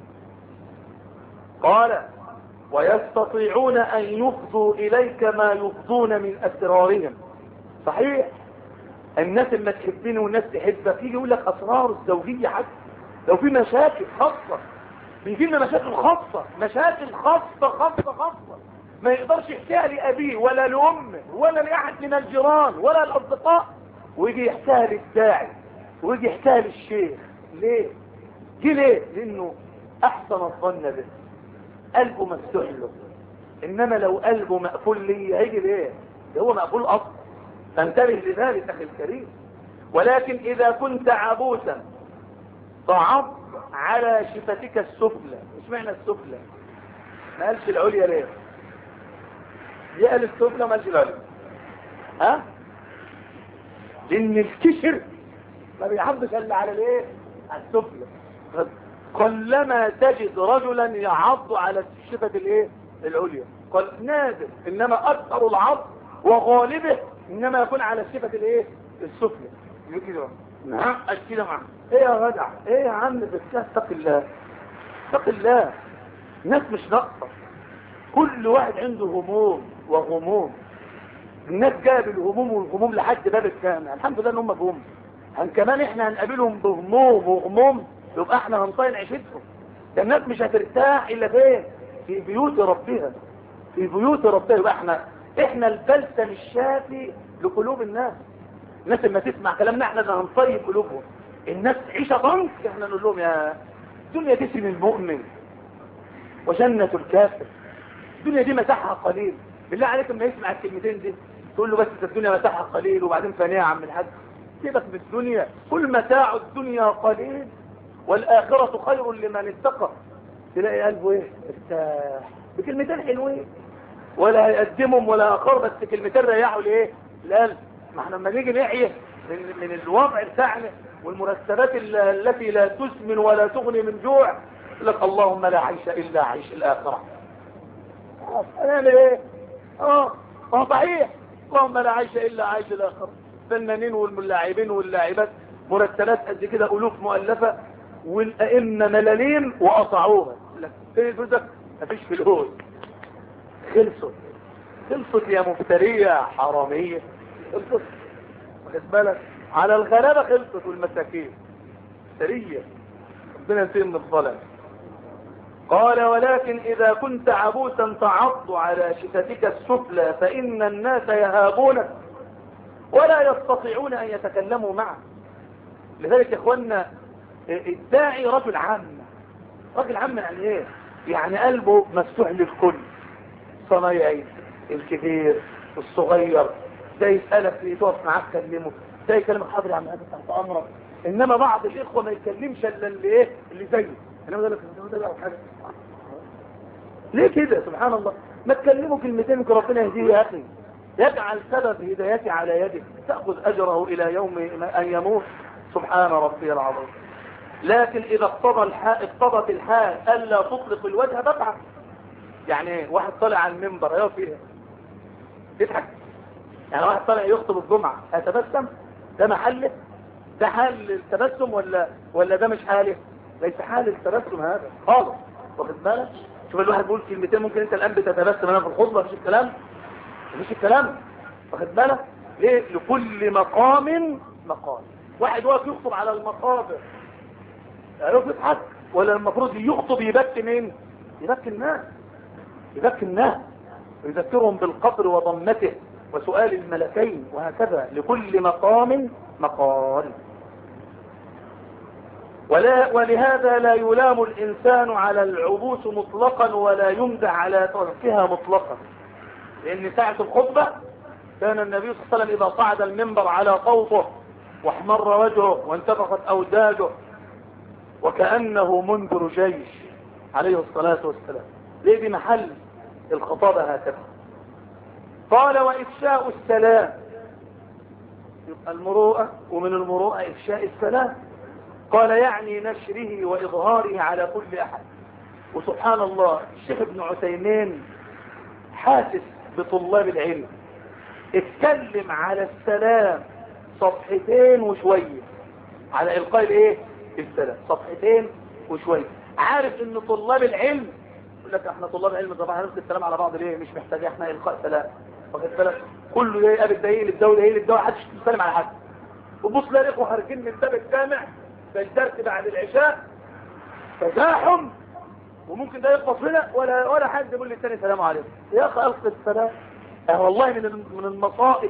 قال ويستطيعون ان يفضوا اليك ما يفضون من اسرارهم صحيح الناس اللي تحبني والناس تحبك يجي يقول لك اسرار الزوجيه حتى لو في مشاكل خاصه بيجي لنا مشاكل خاصه مشاكل خاصه خاصه خاصه ما يقدرش يحكيها لابيه ولا لامه ولا لاحد من الجيران ولا الاصدقاء ويجي يحكيها للداعي ويجي يحكيها للشيخ ليه جه ليه لانه احسن الظن به قلبه مفتوح له انما لو قلبه مقفول لي هيجي ليه ده هو مقفول اصلا فانتبه لذلك اخي الكريم ولكن اذا كنت عبوسا فعض على شفتك السفلى مش معنى السفلى ما قالش العليا ليه ليه قال السفلى ما قالش العليا ها لان الكشر ما بيعضش الا على الايه على السفلى قلما تجد رجلا يعض على الشفة الايه العليا قال نادر انما اكثر العض وغالبه انما يكون على الشفة الايه السفلى يقول كده نعم كده معاه ايه يا جدع ايه يا عم بس اتق الله اتق الله الناس مش ناقصه كل واحد عنده هموم وغموم الناس جايه بالهموم والغموم لحد باب الجامع الحمد لله ان هم جم هن كمان احنا هنقابلهم بهموم وغموم يبقى احنا هنطين عيشتهم ده الناس مش هترتاح الا فين في بيوت ربها في بيوت ربها يبقى احنا احنا البلسم الشافي لقلوب الناس الناس لما تسمع كلامنا احنا ده هنطيب قلوبهم الناس عيشة ضنك احنا نقول لهم يا الدنيا دي سن المؤمن وجنة الكافر الدنيا دي مساحها قليل بالله عليك لما يسمع الكلمتين دي تقول له بس الدنيا مساحها قليل وبعدين فانية يا عم الحاج سيبك من الدنيا كل متاع الدنيا قليل والآخرة خير لمن اتقى تلاقي قلبه ايه ارتاح بكلمتين حلوين ولا هيقدمهم ولا اخر بس كلمتين ريحوا لايه القلب ما احنا لما نيجي نعيه من, من الوضع بتاعنا والمرتبات ال- التي لا تسمن ولا تغني من جوع يقول لك اللهم لا عيش الا عيش الاخره خلاص، هنعمل ايه اه اه صحيح اللهم لا عيش الا عيش الاخره الفنانين واللاعبين واللاعبات مرتبات قد كده الوف مؤلفه والائمه ملاليم وقطعوها يقول لك فين فلوسك مفيش فلوس خلصت خلصت يا مفتريه يا حراميه خلصت واخد بالك على الغلابه خلصت والمساكين مفتريه ربنا ينتهي من الظلم قال ولكن إذا كنت عبوسا تعض على شفتك السفلى فإن الناس يهابونك ولا يستطيعون أن يتكلموا معك لذلك يا إخوانا الداعي رجل عام رجل عام يعني إيه يعني قلبه مفتوح للكل صنايعي الكبير الصغير ده يسألك ليه تقف معاك تكلمه ده يكلمك حاضر يا عم هذا تحت أمرك إنما بعض الإخوة ما يتكلمش إلا اللي إيه اللي زيه إنما ده لك ده بقى حاجة ليه كده سبحان الله ما تكلموا كلمتين يمكن ربنا يهديه يا اخي يجعل سبب هدايتي على يدك تأخذ أجره إلى يوم أن يموت سبحان ربي العظيم لكن إذا اقتضى الحال اقتضت الحال ألا تطلق الوجه تضحك يعني ايه واحد طالع على المنبر ايوه فيه يضحك يعني واحد طالع يخطب الجمعة هيتبسم ده محله ده حال التبسم ولا ولا ده مش حاله ليس حال التبسم هذا خالص واخد بالك شوف الواحد بيقول كلمتين ممكن انت الان بتتبسم انا في الخطبه مفيش الكلام مفيش الكلام واخد بالك ليه لكل مقام مقام واحد واقف يخطب على المقابر يعرف يضحك ولا المفروض يخطب يبكي مين يبكي الناس يبكي الناس ويذكرهم بالقبر وضمته وسؤال الملكين وهكذا لكل مقام مقال ولا ولهذا لا يلام الإنسان على العبوس مطلقا ولا يمدح على تركها مطلقا لأن ساعة الخطبة كان النبي صلى الله عليه وسلم إذا صعد المنبر على صوته واحمر وجهه وانتفخت أوداجه وكأنه منذر جيش عليه الصلاة والسلام ليه بمحل الخطابة هكذا قال وإفشاء السلام يبقى المروءة ومن المروءة إفشاء السلام قال يعني نشره وإظهاره على كل أحد وسبحان الله الشيخ ابن عثيمين حاسس بطلاب العلم اتكلم على السلام صفحتين وشوية على إلقاء الايه السلام صفحتين وشوية عارف ان طلاب العلم يقول لك احنا طلاب العلم طبعا هنلقي السلام على بعض ليه مش محتاج احنا إلقاء سلام واخد بالك كله ايه قابل ده ايه للدولة ايه للدولة محدش يسلم على حد وبص لا الاخوه خارجين من باب الجامع فالدرس بعد العشاء تزاحم وممكن ده يخبط هنا ولا ولا حد يقول للتاني سلام عليكم يا اخي القي السلام اه والله من من المصائب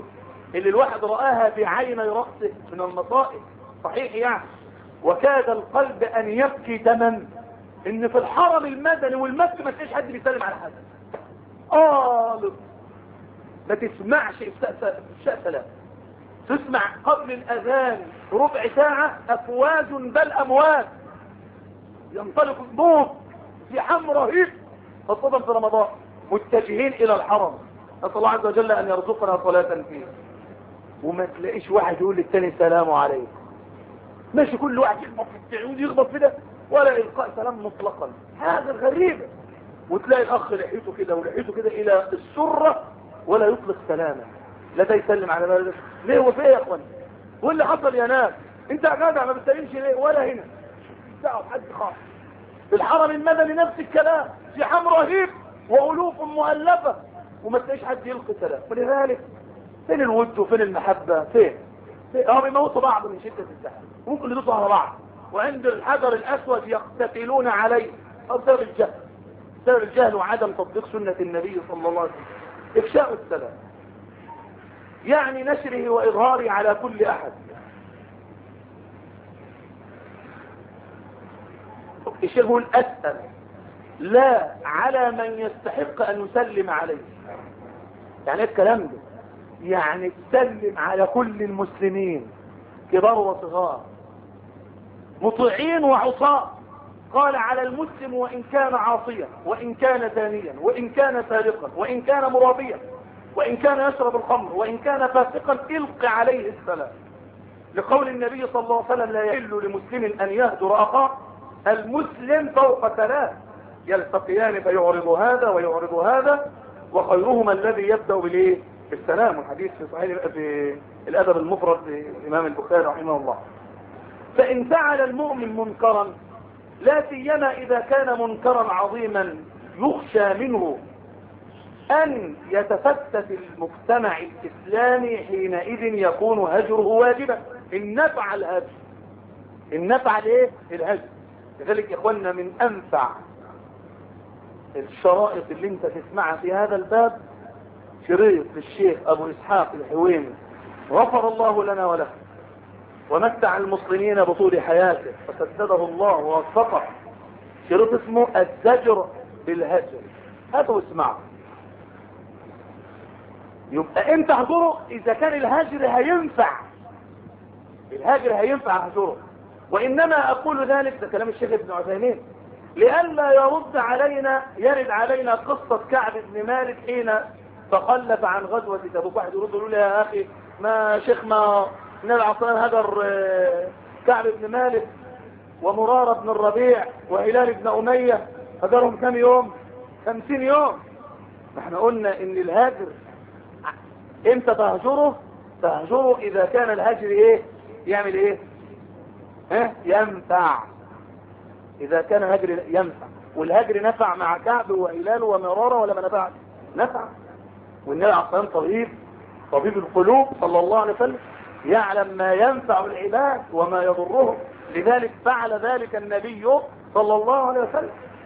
اللي الواحد رآها بعيني رأسه من المصائب صحيح يعني وكاد القلب ان يبكي تماما ان في الحرم المدني والمكي ما تلاقيش حد بيسلم على حد خالص ما تسمعش افشاء سلام تسمع قبل الاذان ربع ساعة افواج بل امواج ينطلق الضوء في حم رهيب خاصة في رمضان متجهين الى الحرم نسأل الله عز وجل ان يرزقنا صلاة فيه وما تلاقيش واحد يقول للتاني السلام عليكم ماشي كل واحد يخبط في التعود يخبط في ده ولا إلقاء سلام مطلقا حاجة غريبة وتلاقي الأخ لحيته كده ولحيته كده إلى السرة ولا يطلق سلاما لا ده يسلم على بلده ليه هو في ايه يا اخوان واللي حصل يا ناس انت يا جدع ما بتسلمش ليه ولا هنا دعوه حد خالص في الحرم المدني نفس الكلام زحام رهيب والوف مؤلفه وما تلاقيش حد يلقي سلام ولذلك فين الود وفين المحبه فين هم بيموتوا بعض من شدة الزحام ممكن يدوسوا على بعض وعند الحجر الأسود يقتتلون عليه بسبب الجهل بسبب الجهل وعدم تطبيق سنة النبي صلى الله عليه وسلم إفشاء السلام يعني نشره وإظهاره على كل أحد الشيخ يقول أسأل لا على من يستحق أن يسلم عليه يعني الكلام ده يعني تسلم على كل المسلمين كبار وصغار مطيعين وعصاة قال على المسلم وإن كان عاصيا وإن كان ثانيا وإن كان سارقا وإن كان مرابيا وإن كان يشرب الخمر وإن كان فاسقا إلق عليه السلام لقول النبي صلى الله عليه وسلم لا يحل لمسلم أن يهدر أخاه المسلم فوق ثلاث يلتقيان فيعرض هذا ويعرض هذا وخيرهما الذي يبدأ بالايه بالسلام والحديث في صحيح في الادب المفرد للامام البخاري رحمه الله فان فعل المؤمن منكرا لا سيما اذا كان منكرا عظيما يخشى منه ان يتفتت المجتمع الاسلامي حينئذ يكون هجره واجبا ان نفع الهجر ان نفع الايه الهجر لذلك يا اخوانا من انفع الشرائط اللي انت تسمعها في هذا الباب شريط للشيخ ابو اسحاق الحويمي غفر الله لنا وله ومتع المسلمين بطول حياته فسدده الله ووفقه شريط اسمه الزجر بالهجر هاتوا اسمعوا يبقى انت احضره اذا كان الهجر هينفع الهجر هينفع احضره وانما اقول ذلك ده كلام الشيخ ابن عثيمين لئلا يرد علينا يرد علينا قصة كعب بن مالك حين تخلف عن غزوة تبوك واحد يرد يقول يا اخي ما شيخ ما النبي عليه الصلاه هجر كعب بن مالك ومرارة بن الربيع وهلال بن أمية هجرهم كم يوم خمسين يوم احنا قلنا ان الهاجر امتى تهجره تهجره اذا كان الهاجر ايه يعمل ايه اه ينفع اذا كان الهجر ينفع والهجر نفع مع كعب وهلال ومرارة ولا ما نفعش نفع والنبي عليه الصلاه طبيب طبيب القلوب صلى الله عليه وسلم يعلم ما ينفع العباد وما يضرهم لذلك فعل ذلك النبي صلى الله عليه وسلم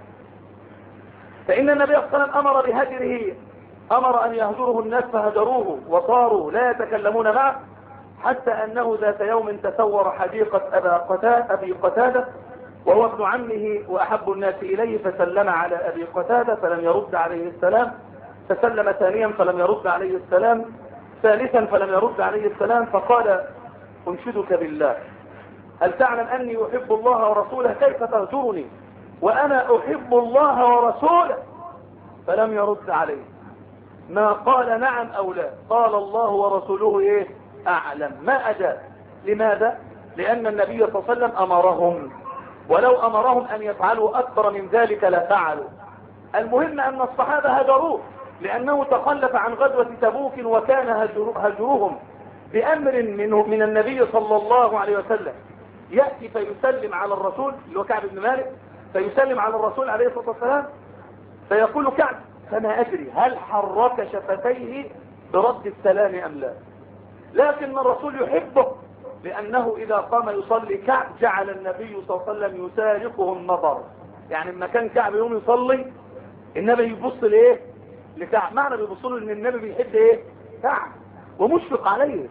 فإن النبي صلى الله عليه وسلم أمر بهجره أمر أن يهجره الناس فهجروه وصاروا لا يتكلمون معه حتى أنه ذات يوم تسور حديقة أبا قتادة أبي قتادة وهو ابن عمه وأحب الناس إليه فسلم على أبي قتادة فلم يرد عليه السلام فسلم ثانيا فلم يرد عليه السلام ثالثا فلم يرد عليه السلام فقال انشدك بالله هل تعلم أني أحب الله ورسوله كيف تهجرني وأنا أحب الله ورسوله فلم يرد عليه ما قال نعم أو لا قال الله ورسوله إيه أعلم ما أجاب لماذا لأن النبي صلى الله عليه وسلم أمرهم ولو أمرهم أن يفعلوا أكبر من ذلك لفعلوا المهم أن الصحابة هجروه لأنه تخلف عن غزوة تبوك وكان هجرهم بأمر منه من النبي صلى الله عليه وسلم يأتي فيسلم على الرسول اللي هو كعب بن مالك فيسلم على الرسول عليه الصلاة والسلام فيقول كعب فما أدري هل حرك شفتيه برد السلام أم لا لكن الرسول يحبه لأنه إذا قام يصلي كعب جعل النبي صلى الله عليه وسلم يسارقه النظر يعني لما كان كعب يوم يصلي النبي يبص لإيه لكعب معنى بيبص له ان النبي بيحب ايه كعب ومشفق عليه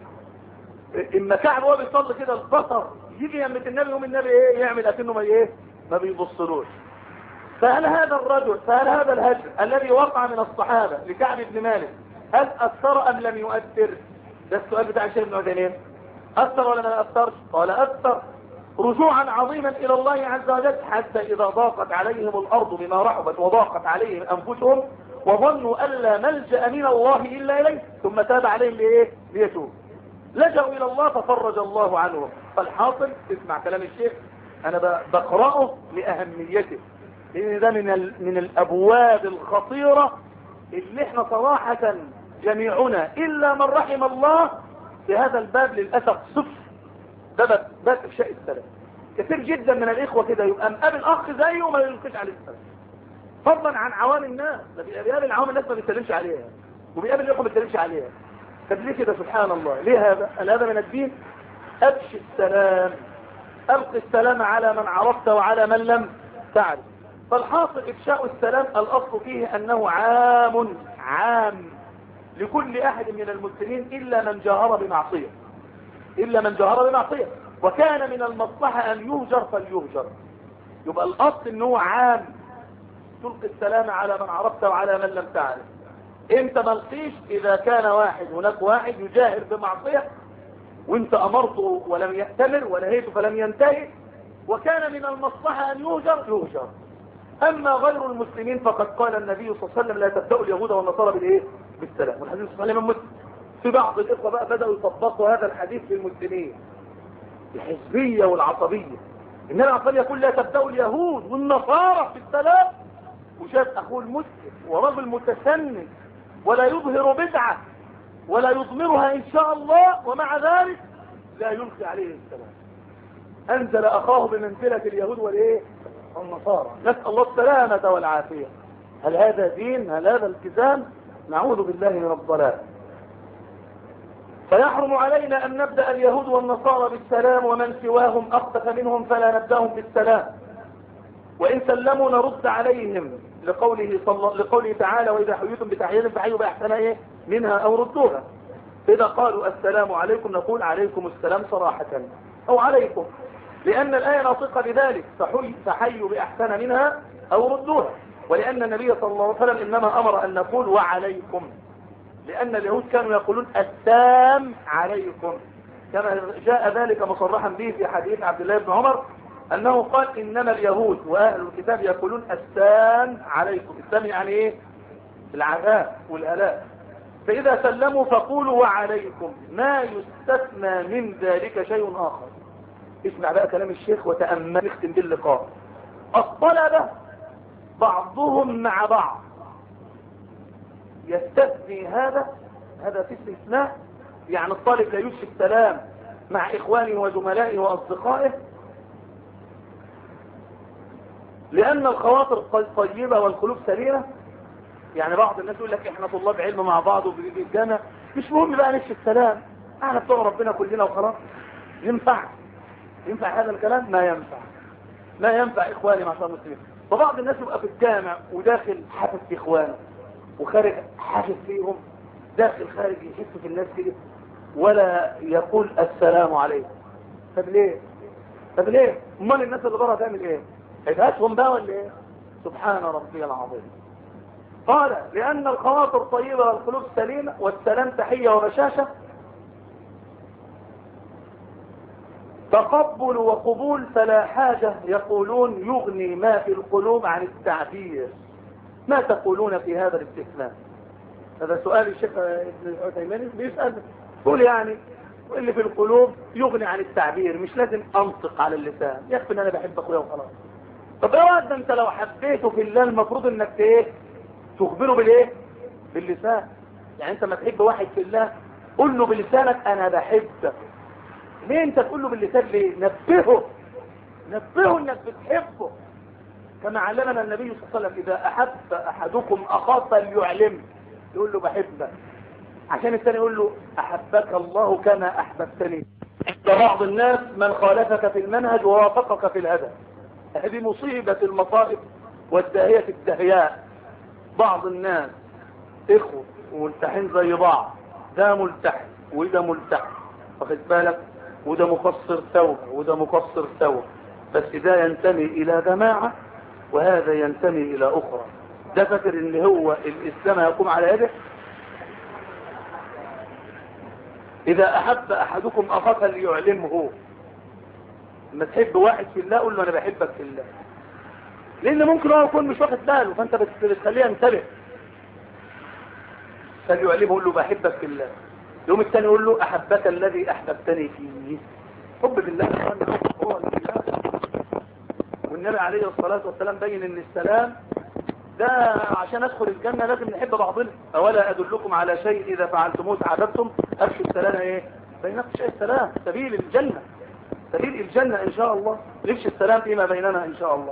اما كعب وهو بيصلي كده البصر يجي يمة النبي يوم النبي ايه يعمل اكنه ما ايه ما بيبصلوش فهل هذا الرجل فهل هذا الهجر الذي وقع من الصحابة لكعب بن مالك هل اثر ام لم يؤثر ده السؤال بتاع الشيخ ابن عثيمين اثر ولا ما اثرش قال اثر رجوعا عظيما الى الله عز وجل حتى اذا ضاقت عليهم الارض بما رحبت وضاقت عليهم انفسهم وظنوا ان لا ملجا من الله الا اليه ثم تاب عليهم لايه ليتوب لجأوا الى الله ففرج الله عنهم فالحاصل اسمع كلام الشيخ انا بقرأه لاهميته لان ده من ال... من الابواب الخطيرة اللي احنا صراحة جميعنا الا من رحم الله في هذا الباب للأسف صفر ده باب باب افشاء السلام كثير جدا من الاخوة كده يبقى مقابل اخ زيه وما يلقيش عليه السلام فضلا عن عوام الناس ده بيقابل عوام الناس ما بيتكلمش عليها وبيقابل الاخوة ما بيتكلمش عليها طب ليه كده سبحان الله ليه هذا هل هذا من الدين ابشي السلام القي السلام على من عرفت وعلى من لم تعرف فالحاصل افشاء السلام الاصل فيه انه عام عام لكل احد من المسلمين الا من جاهر بمعصية الا من جاهر بمعصية وكان من المصلحة ان يهجر فليهجر يبقى الاصل انه عام تلقي السلام على من عرفت وعلى من لم تعرف انت ملقيش اذا كان واحد هناك واحد يجاهر بمعصية وانت امرته ولم يأتمر ونهيته فلم ينتهي وكان من المصلحة ان يهجر يهجر اما غير المسلمين فقد قال النبي صلى الله عليه وسلم لا تبدأوا اليهود والنصارى بالايه بالسلام والحديث صحيح من مسلم في بعض الاخوة بقى بدأوا يطبقوا هذا الحديث للمسلمين الحزبية والعصبية النبي عليه يقول لا تبدأوا اليهود والنصارى بالسلام وشاف اخوه المسلم ورجل متسنن ولا يظهر بدعة ولا يضمرها ان شاء الله ومع ذلك لا يلقي عليه السلام انزل اخاه بمنزلة اليهود والايه والنصارى نسأل الله السلامة والعافية هل هذا دين هل هذا التزام نعوذ بالله من الضلال فيحرم علينا ان نبدأ اليهود والنصارى بالسلام ومن سواهم اخطف منهم فلا نبدأهم بالسلام وان سلموا نرد عليهم لقوله صلى لقوله تعالى واذا حييتم بتحية فحيوا باحسن ايه منها او ردوها اذا قالوا السلام عليكم نقول عليكم السلام صراحة او عليكم لان الايه ناطقه بذلك فحي فحيوا باحسن منها او ردوها ولان النبي صلى الله عليه وسلم انما امر ان نقول وعليكم لان اليهود كانوا يقولون السلام عليكم كما جاء ذلك مصرحا به في حديث عبد الله بن عمر انه قال انما اليهود واهل الكتاب يقولون السلام عليكم السلام يعني ايه العذاب والالاء فاذا سلموا فقولوا وعليكم ما يستثنى من ذلك شيء اخر اسمع بقى كلام الشيخ وتأمل نختم باللقاء الطلبة بعضهم مع بعض يستثني هذا هذا في استثناء يعني الطالب لا يفشي السلام مع اخوانه وزملائه واصدقائه لان الخواطر طيبة والقلوب سليمة يعني بعض الناس يقول لك احنا طلاب علم مع بعض وبيجي الجامع مش مهم بقى نفشي السلام احنا بتوع ربنا كلنا وخلاص ينفع ينفع هذا الكلام ما ينفع لا ينفع اخواني معشر المسلمين فبعض الناس يبقى في الجامع وداخل حافظ في اخوانه وخارج حافظ فيهم داخل خارج يحس في الناس كده ولا يقول السلام عليكم طب ليه طب ليه امال الناس اللي بره تعمل ايه عيدهاتهم بقى ولا ايه سبحان ربي العظيم قال لان الخواطر طيبة والقلوب سليمة والسلام تحية وبشاشة تقبل وقبول فلا حاجة يقولون يغني ما في القلوب عن التعبير ما تقولون في هذا الاستثناء هذا سؤال الشيخ ابن عثيمين بيسأل قول يعني اللي في القلوب يغني عن التعبير مش لازم انطق على اللسان يكفي ان انا بحب اخويا وخلاص طب ايه وقت انت لو حبيته في الله المفروض انك ايه تخبره بالايه باللسان يعني انت ما تحب واحد في الله قول له بلسانك انا بحبك ليه انت تقول له باللسان ليه نبهه نبهه انك بتحبه كما علمنا النبي صلى الله عليه وسلم اذا احب احدكم اخاه فليعلمه يقول له بحبك عشان الثاني يقول له احبك الله كما احببتني بعض الناس من خالفك في المنهج ووافقك في الهدف هذه مصيبة المصائب والداهية الدهياء بعض الناس اخوة وملتحين زي بعض ده ملتحن وده ملتحي واخد بالك وده مقصر توبة وده مقصر توبة بس ده ينتمي الى جماعة وهذا ينتمي الى اخرى ده فاكر ان هو الاسلام يقوم على يده اذا احب احدكم اخاك ليعلمه لما تحب واحد في الله قول له انا بحبك في الله لان ممكن هو يكون مش واخد باله فانت بت- بتخليه ينتبه فليعلمه يقول له بحبك في الله يوم الثاني يقول له احبك الذي احببتني فيه حب بالله سبحانه هو الإله. والنبي عليه الصلاة والسلام بين ان السلام ده عشان ادخل الجنة لازم نحب بعضنا اولا ادلكم على شيء اذا فعلتموه تعبدتم افشوا السلام ايه بينكم شيء السلام سبيل الجنة سبيل الجنة ان شاء الله نفشي السلام فيما بيننا ان شاء الله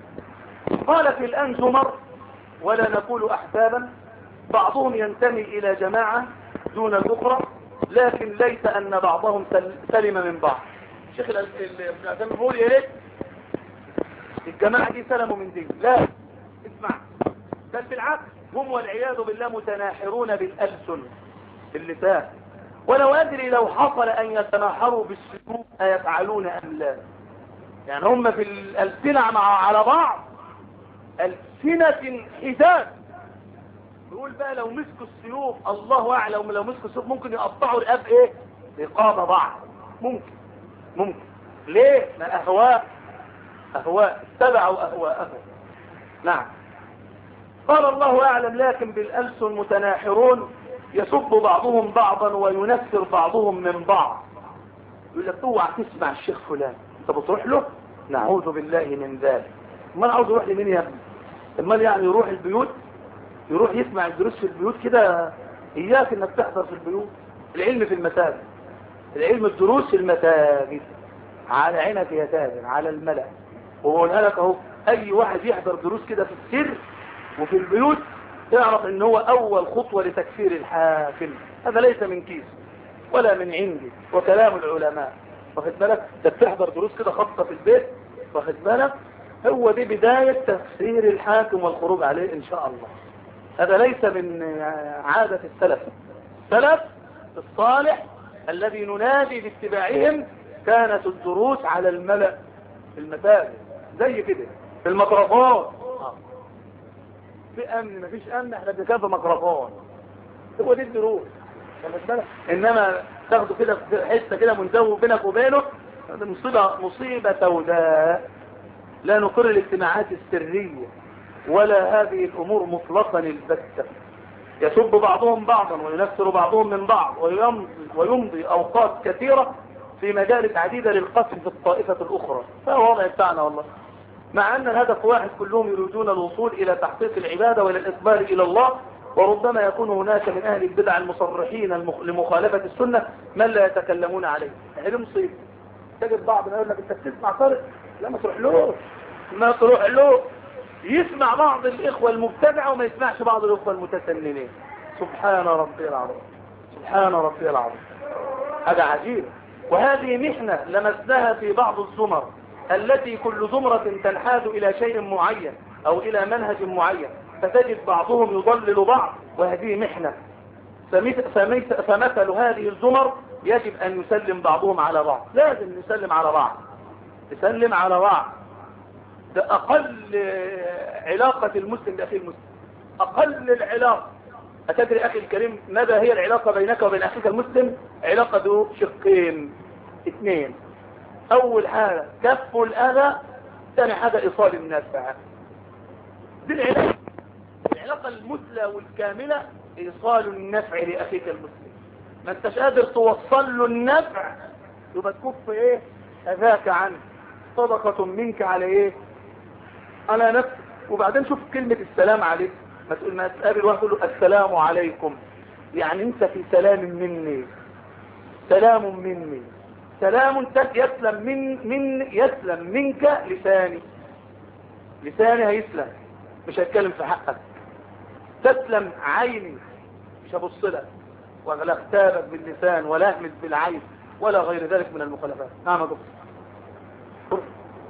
قالت الان زمر ولا نقول احسابا بعضهم ينتمي الى جماعة دون الاخرى لكن ليس ان بعضهم سل- سلم من بعض شيخ ال- ال- ابن عثيمين بيقول ايه الجماعة دي سلموا من دين لا اسمع بل بالعكس هم والعياذ بالله متناحرون بالألسن باللسان ولو أدري لو حصل أن يتناحروا بالسلوك أيفعلون أم لا يعني هم في الألسنة مع على بعض ألسنة حداد يقول بقى لو مسكوا السيوف الله أعلم لو مسكوا السيوف ممكن يقطعوا الأب إيه رقاب بعض ممكن ممكن ليه ما أهواء أهواء اتبعوا أهواءهم نعم قال الله أعلم لكن بالألسن متناحرون يسب بعضهم بعضا وينفر بعضهم من بعض يقول لك اوعى تسمع الشيخ فلان انت بتروح له نعوذ بالله من ذلك ما انا عاوز اروح لمين يا ابني امال يعني يروح البيوت يروح يسمع الدروس في البيوت كده اياك انك تحضر في البيوت العلم في المساجد العلم الدروس في المساجد على عينك يا تاجر على الملأ وبقولها لك اهو اي واحد يحضر دروس كده في السر وفي البيوت يعرف ان هو اول خطوة لتكفير الحاكم هذا ليس من كيس ولا من عندي وكلام العلماء واخد بالك انت بتحضر دروس كده خاصة في البيت واخد بالك هو دي بداية تكفير الحاكم والخروج عليه ان شاء الله هذا ليس من عادة السلف السلف الصالح الذي ننادي باتباعهم كانت الدروس على الملأ في المساجد زي كده في الميكروفون في امن مفيش امن احنا بنتكلم في ميكروفون هو دي الدروس واخد بالك؟ انما تاخده كده في حته كده منزوي بينك وبينه هذه مصيبه مصيبه سوداء لا نقر الاجتماعات السريه ولا هذه الامور مطلقا البتة يسب بعضهم بعضا وينفر بعضهم من بعض ويمضي, ويمضي اوقات كثيره في مجالس عديده للقتل في الطائفه الاخرى فهو وضع بتاعنا والله مع أن الهدف واحد كلهم يريدون الوصول إلى تحقيق العبادة وإلى الإقبال إلى الله وربما يكون هناك من أهل البدع المصرحين المخ... لمخالفة السنة من لا يتكلمون عليه يعني دي مصيبة تجد بعض ما يقول لك أنت بتسمع طارق لا ما تروح له ما تروح له يسمع بعض الإخوة المبتدعة وما يسمعش بعض الإخوة المتسننين سبحان ربي العظيم سبحان ربي العظيم هذا عجيب وهذه محنة لمسناها في بعض الزمر التي كل زمرة تنحاز إلى شيء معين أو إلى منهج معين فتجد بعضهم يضلل بعض وهذه محنة فمثل, فمثل, فمثل هذه الزمر يجب أن يسلم بعضهم على بعض لازم نسلم على بعض نسلم على بعض ده أقل علاقة المسلم بأخي المسلم أقل العلاقة أتدري أخي الكريم ماذا هي العلاقة بينك وبين أخيك المسلم علاقة ذو شقين اثنين اول حاجة كف الاذى ثاني حاجة ايصال النفع دي العلاقة العلاقة المثلى والكاملة ايصال النفع لاخيك المسلم ما انتش قادر توصل له النفع يبقى تكف ايه اذاك عنه صدقة منك على ايه على نفسك وبعدين شوف كلمة السلام عليك ما تقول ما تقابل واحد تقول له السلام عليكم يعني انت في سلام مني سلام مني سلام يسلم من من يسلم منك لساني لساني هيسلم مش هيتكلم في حقك تسلم عيني مش هبص لك ولا اغتابك باللسان ولا اهمس بالعين ولا غير ذلك من المخالفات نعم يا دكتور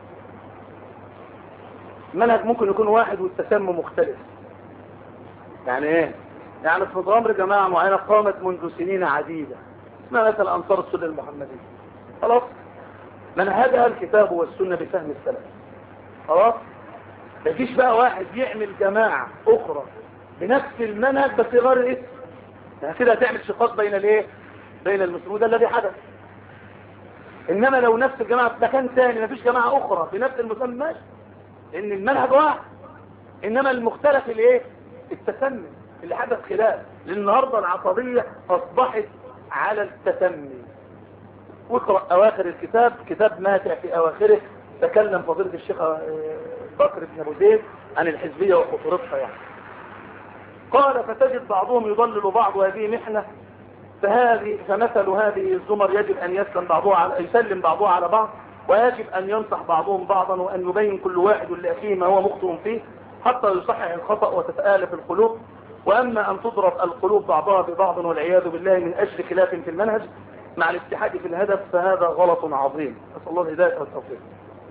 المنهج ممكن يكون واحد والتسمى مختلف يعني ايه يعني في ضمر جماعة معينة قامت منذ سنين عديدة اسمها مثلا أنصار السنة المحمدية خلاص منهجها الكتاب والسنة بفهم السلف خلاص ما يجيش بقى واحد يعمل جماعة أخرى بنفس المنهج بس يغير الاسم يعني كده هتعمل شقاق بين الايه بين المسلمين وده الذي حدث انما لو نفس الجماعة في مكان ثاني مفيش جماعة اخرى بنفس المسمى ماشي ان المنهج واحد انما المختلف الايه التسمي اللي حدث خلاف لان النهارده العصبية اصبحت على التسمي واقرأ اواخر الكتاب كتاب ماتع في اواخره تكلم فضيلة الشيخ بكر بن ابو زيد عن الحزبية وخطورتها يعني قال فتجد بعضهم يضلل بعض وهذه محنة فهذه فمثل هذه الزمر يجب أن يسلم بعضها على يسلم بعضها على بعض ويجب أن ينصح بعضهم بعضا وأن يبين كل واحد لأخيه ما هو مخطئ فيه حتى يصحح الخطأ وتتآلف القلوب وأما أن تضرب القلوب بعضها ببعض والعياذ بالله من أجل خلاف في المنهج مع الاتحاد في الهدف فهذا غلط عظيم نسأل الله الهداية والتوفيق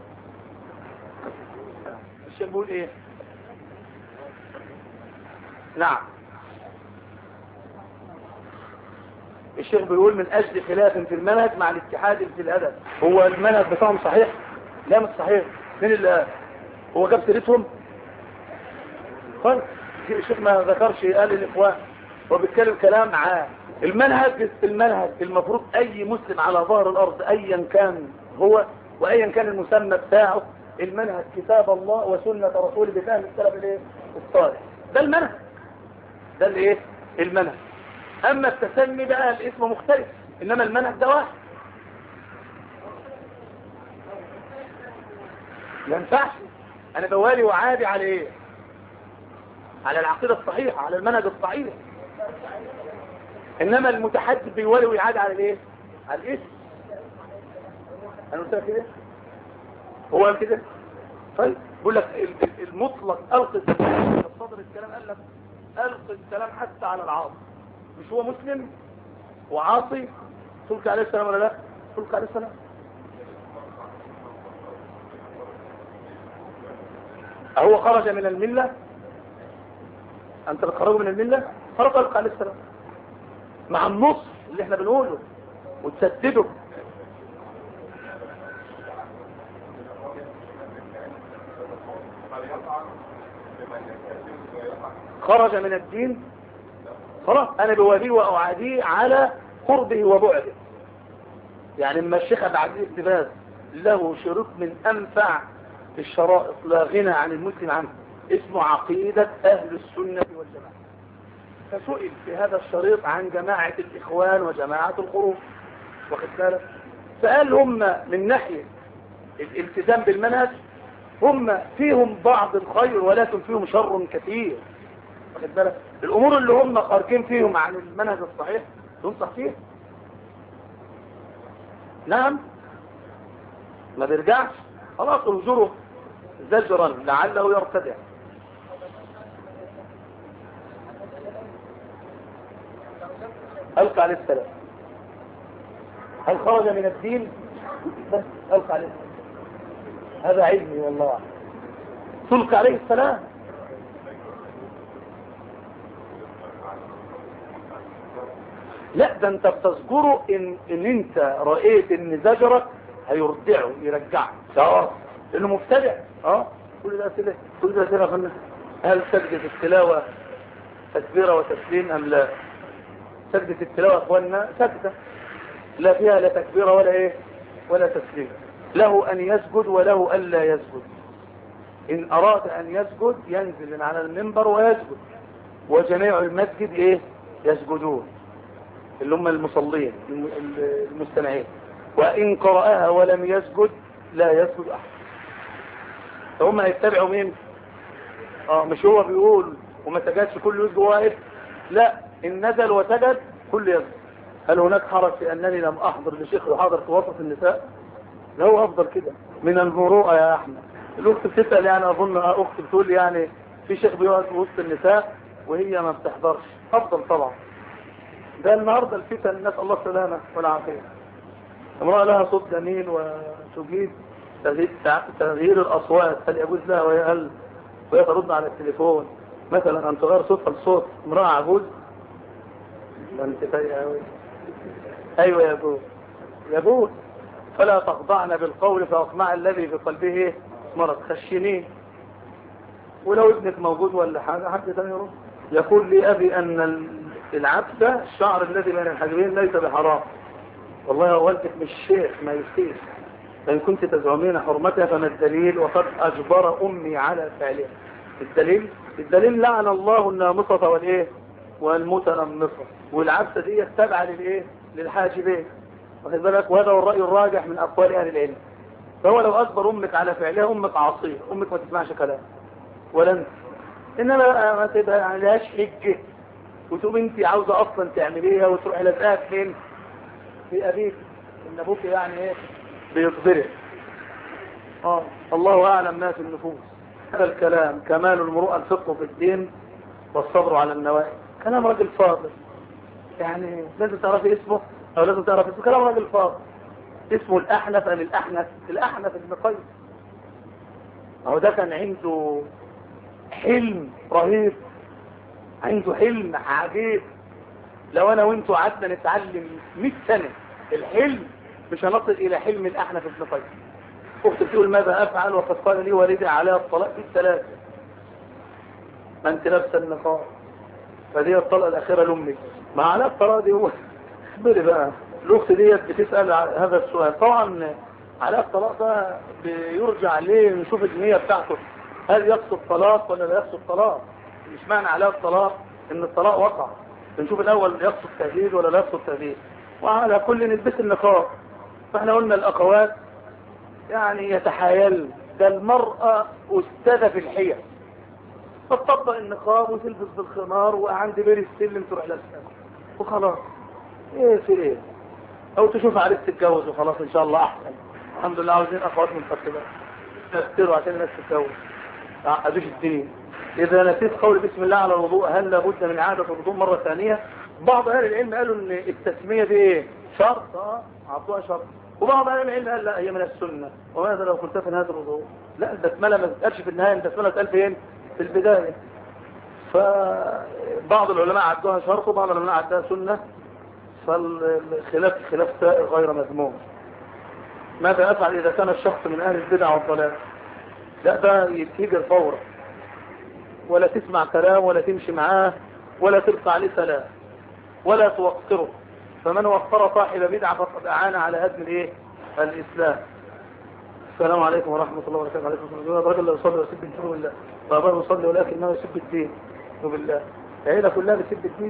الشيخ بيقول ايه نعم الشيخ بيقول من اجل خلاف في المنهج مع الاتحاد في الهدف هو المنهج بتاعهم صحيح لا مش صحيح مين اللي قال هو جاب سيرتهم خالص الشيخ ما ذكرش قال الاخوان هو بيتكلم كلام عام المنهج المنهج المفروض اي مسلم على ظهر الارض ايا كان هو وايا كان المسمى بتاعه المنهج كتاب الله وسنة رسوله بفهم السلف الايه الصالح ده المنهج ده الايه المنهج اما التسمي بقى الاسم مختلف انما المنهج ده واحد ما ينفعش انا بوالي وعادي على ايه على العقيدة الصحيحة على المنهج الصحيح انما المتحدث بيوالي ويعادي على الايه على الاسم انا قلت لك كده هو قال كده طيب بيقول لك المطلق القي صدر الكلام قال لك القي الكلام حتى على العاصي مش هو مسلم وعاصي تلك عليه السلام ولا لا تلك عليه السلام أهو خرج من الملة أنت بتخرجه من الملة خرج تلك عليه السلام مع النص اللي احنا بنقوله وتسدده خرج من الدين خلاص انا بواليه واعاديه على قربه وبعده يعني اما الشيخ عبد العزيز التباز له شروط من انفع الشرائط لا غنى عن المسلم عنه اسمه عقيدة اهل السنة والجماعة فسئل في هذا الشريط عن جماعة الاخوان وجماعة الخروج واخد بالك فقال هم من ناحية الالتزام بالمنهج هم فيهم بعض الخير ولكن فيهم شر كثير واخد بالك الامور اللي هم خارجين فيهم عن المنهج الصحيح تنصح فيها نعم ما بيرجعش خلاص انظروا زجرا لعله يرتدع ألقى عليه السلام هل خرج من الدين بس ألقى عليه السلام هذا علمي والله تلقى عليه السلام لا ده انت بتذكره ان, إن انت رأيت ان زجرك هيرجعه يرجعه اه لانه مبتدع اه كل ده اسئله كل ده اسئله فن هل سجدة التلاوة تكبيرة وتسليم ام لا سجدة التلاوة يا اخواننا سجدة لا فيها لا تكبيرة ولا ايه ولا تسليم له ان يسجد وله ان لا يسجد ان اراد ان يسجد ينزل من على المنبر ويسجد وجميع المسجد ايه يسجدون اللي هم المصلين المستمعين وإن قرأها ولم يسجد لا يسجد أحد فهم هيتبعوا مين اه مش هو بيقول وما سجدش كل يسجد واقف لا إن نزل وسجد كل يسجد هل هناك حرج في أنني لم أحضر لشيخ وحاضر في وسط النساء لا هو أفضل كده من المروءة يا أحمد الأخت بتسأل يعني أظن أخت بتقول يعني في شيخ بيقعد في وسط النساء وهي ما بتحضرش أفضل طبعا ده النهاردة الفتن نسأل الله السلامة والعافية امرأة لها صوت جميل وتجيد تغيير الأصوات هل يجوز لها وهي هل وهي ترد على التليفون مثلا أن تغير صوتها لصوت امرأة عجوز ده انت تايه قوي ايوه يجوز يجوز فلا تخضعن بالقول فاطمع الذي في قلبه إيه؟ مرض خشنين ولو ابنك موجود ولا حاجة حد ثاني يروح يقول لي أبي أن العبد الشعر الذي بين الحاجبين ليس بحرام والله والدك مش شيخ ما يفتيش فإن كنت تزعمين حرمتها فما الدليل وقد أجبر أمي على فعلها الدليل الدليل لعن الله النامصة والإيه والمتنمصة والعبسة دي تابعة للإيه للحاجبين واخد بالك وهذا هو الرأي الراجح من أقوال أهل العلم فهو لو أجبر أمك على فعلها أمك عصية أمك ما تسمعش كلام ولا انت انما ما تبقى يعني لهاش حجه وتقوم انت عاوزه اصلا تعمليها وتروح لازقاها فين في ابيك ان ابوك يعني ايه بيصبرك اه الله اعلم ما في النفوس هذا الكلام كمال المروءه الفقه في الدين والصبر على النواهي كلام راجل فاضل يعني لازم تعرفي اسمه او لازم تعرفي اسمه كلام راجل فاضل اسمه الاحنف ام الاحنف الاحنف ابن قيس اهو ده كان عنده حلم رهيب عنده حلم عجيب لو انا وانتوا قعدنا نتعلم 100 سنة الحلم مش هنصل الى حلم الاحنف ابن قيس اختي بتقول ماذا افعل وقد قال لي والدي عليها الطلاق في الثلاثة ما انت لابسه النقاب فدي الطلقه الاخيره لامك ما على الطلاق دي هو اصبري بقى الاخت ديت بتسال هذا السؤال طبعا على الطلاق ده بيرجع ليه نشوف النيه بتاعته هل يقصد طلاق ولا لا يقصد طلاق مش معنى على الطلاق ان الطلاق وقع بنشوف الاول يقصد تهديد ولا لا يقصد تهديد وعلى كل نلبس النقاب فاحنا قلنا الاخوات يعني يتحايل ده المرأة استاذة في الحيل فتطبق النقاب وتلبس بالخمار وعند بير السلم تروح للسلم وخلاص ايه في ايه او تشوف عريس تتجوز وخلاص ان شاء الله احسن الحمد لله عاوزين اخوات منفصلات تفكروا عشان الناس تتجوز تعقدوش الدين اذا نسيت قول بسم الله على الوضوء هل لابد من اعاده الوضوء مره ثانيه بعض اهل العلم قالوا ان التسميه دي ايه شرط اه عطوها شرط وبعض اهل العلم قال لا هي من السنه وماذا لو كنت في هذا الوضوء لا البسمله ما تتقالش في النهايه البسمله تتقال فين في البدايه فبعض العلماء عدوها شرط وبعض العلماء عدوها سنه فالخلاف خلاف سائر غير مذموم ماذا افعل اذا كان الشخص من اهل البدع والضلال لا ده يتهجر فورا ولا تسمع كلام ولا تمشي معاه ولا تلقى عليه سلام ولا توقره فمن وقر صاحب بدعة فقد أعان على هدم الايه الإسلام السلام عليكم ورحمة الله وبركاته عليكم السلام الله الرجل لا يصلي ويسب الدين بالله بابا يصلي ولكنه يسب الدين وبالله العيلة كلها بتسب الدين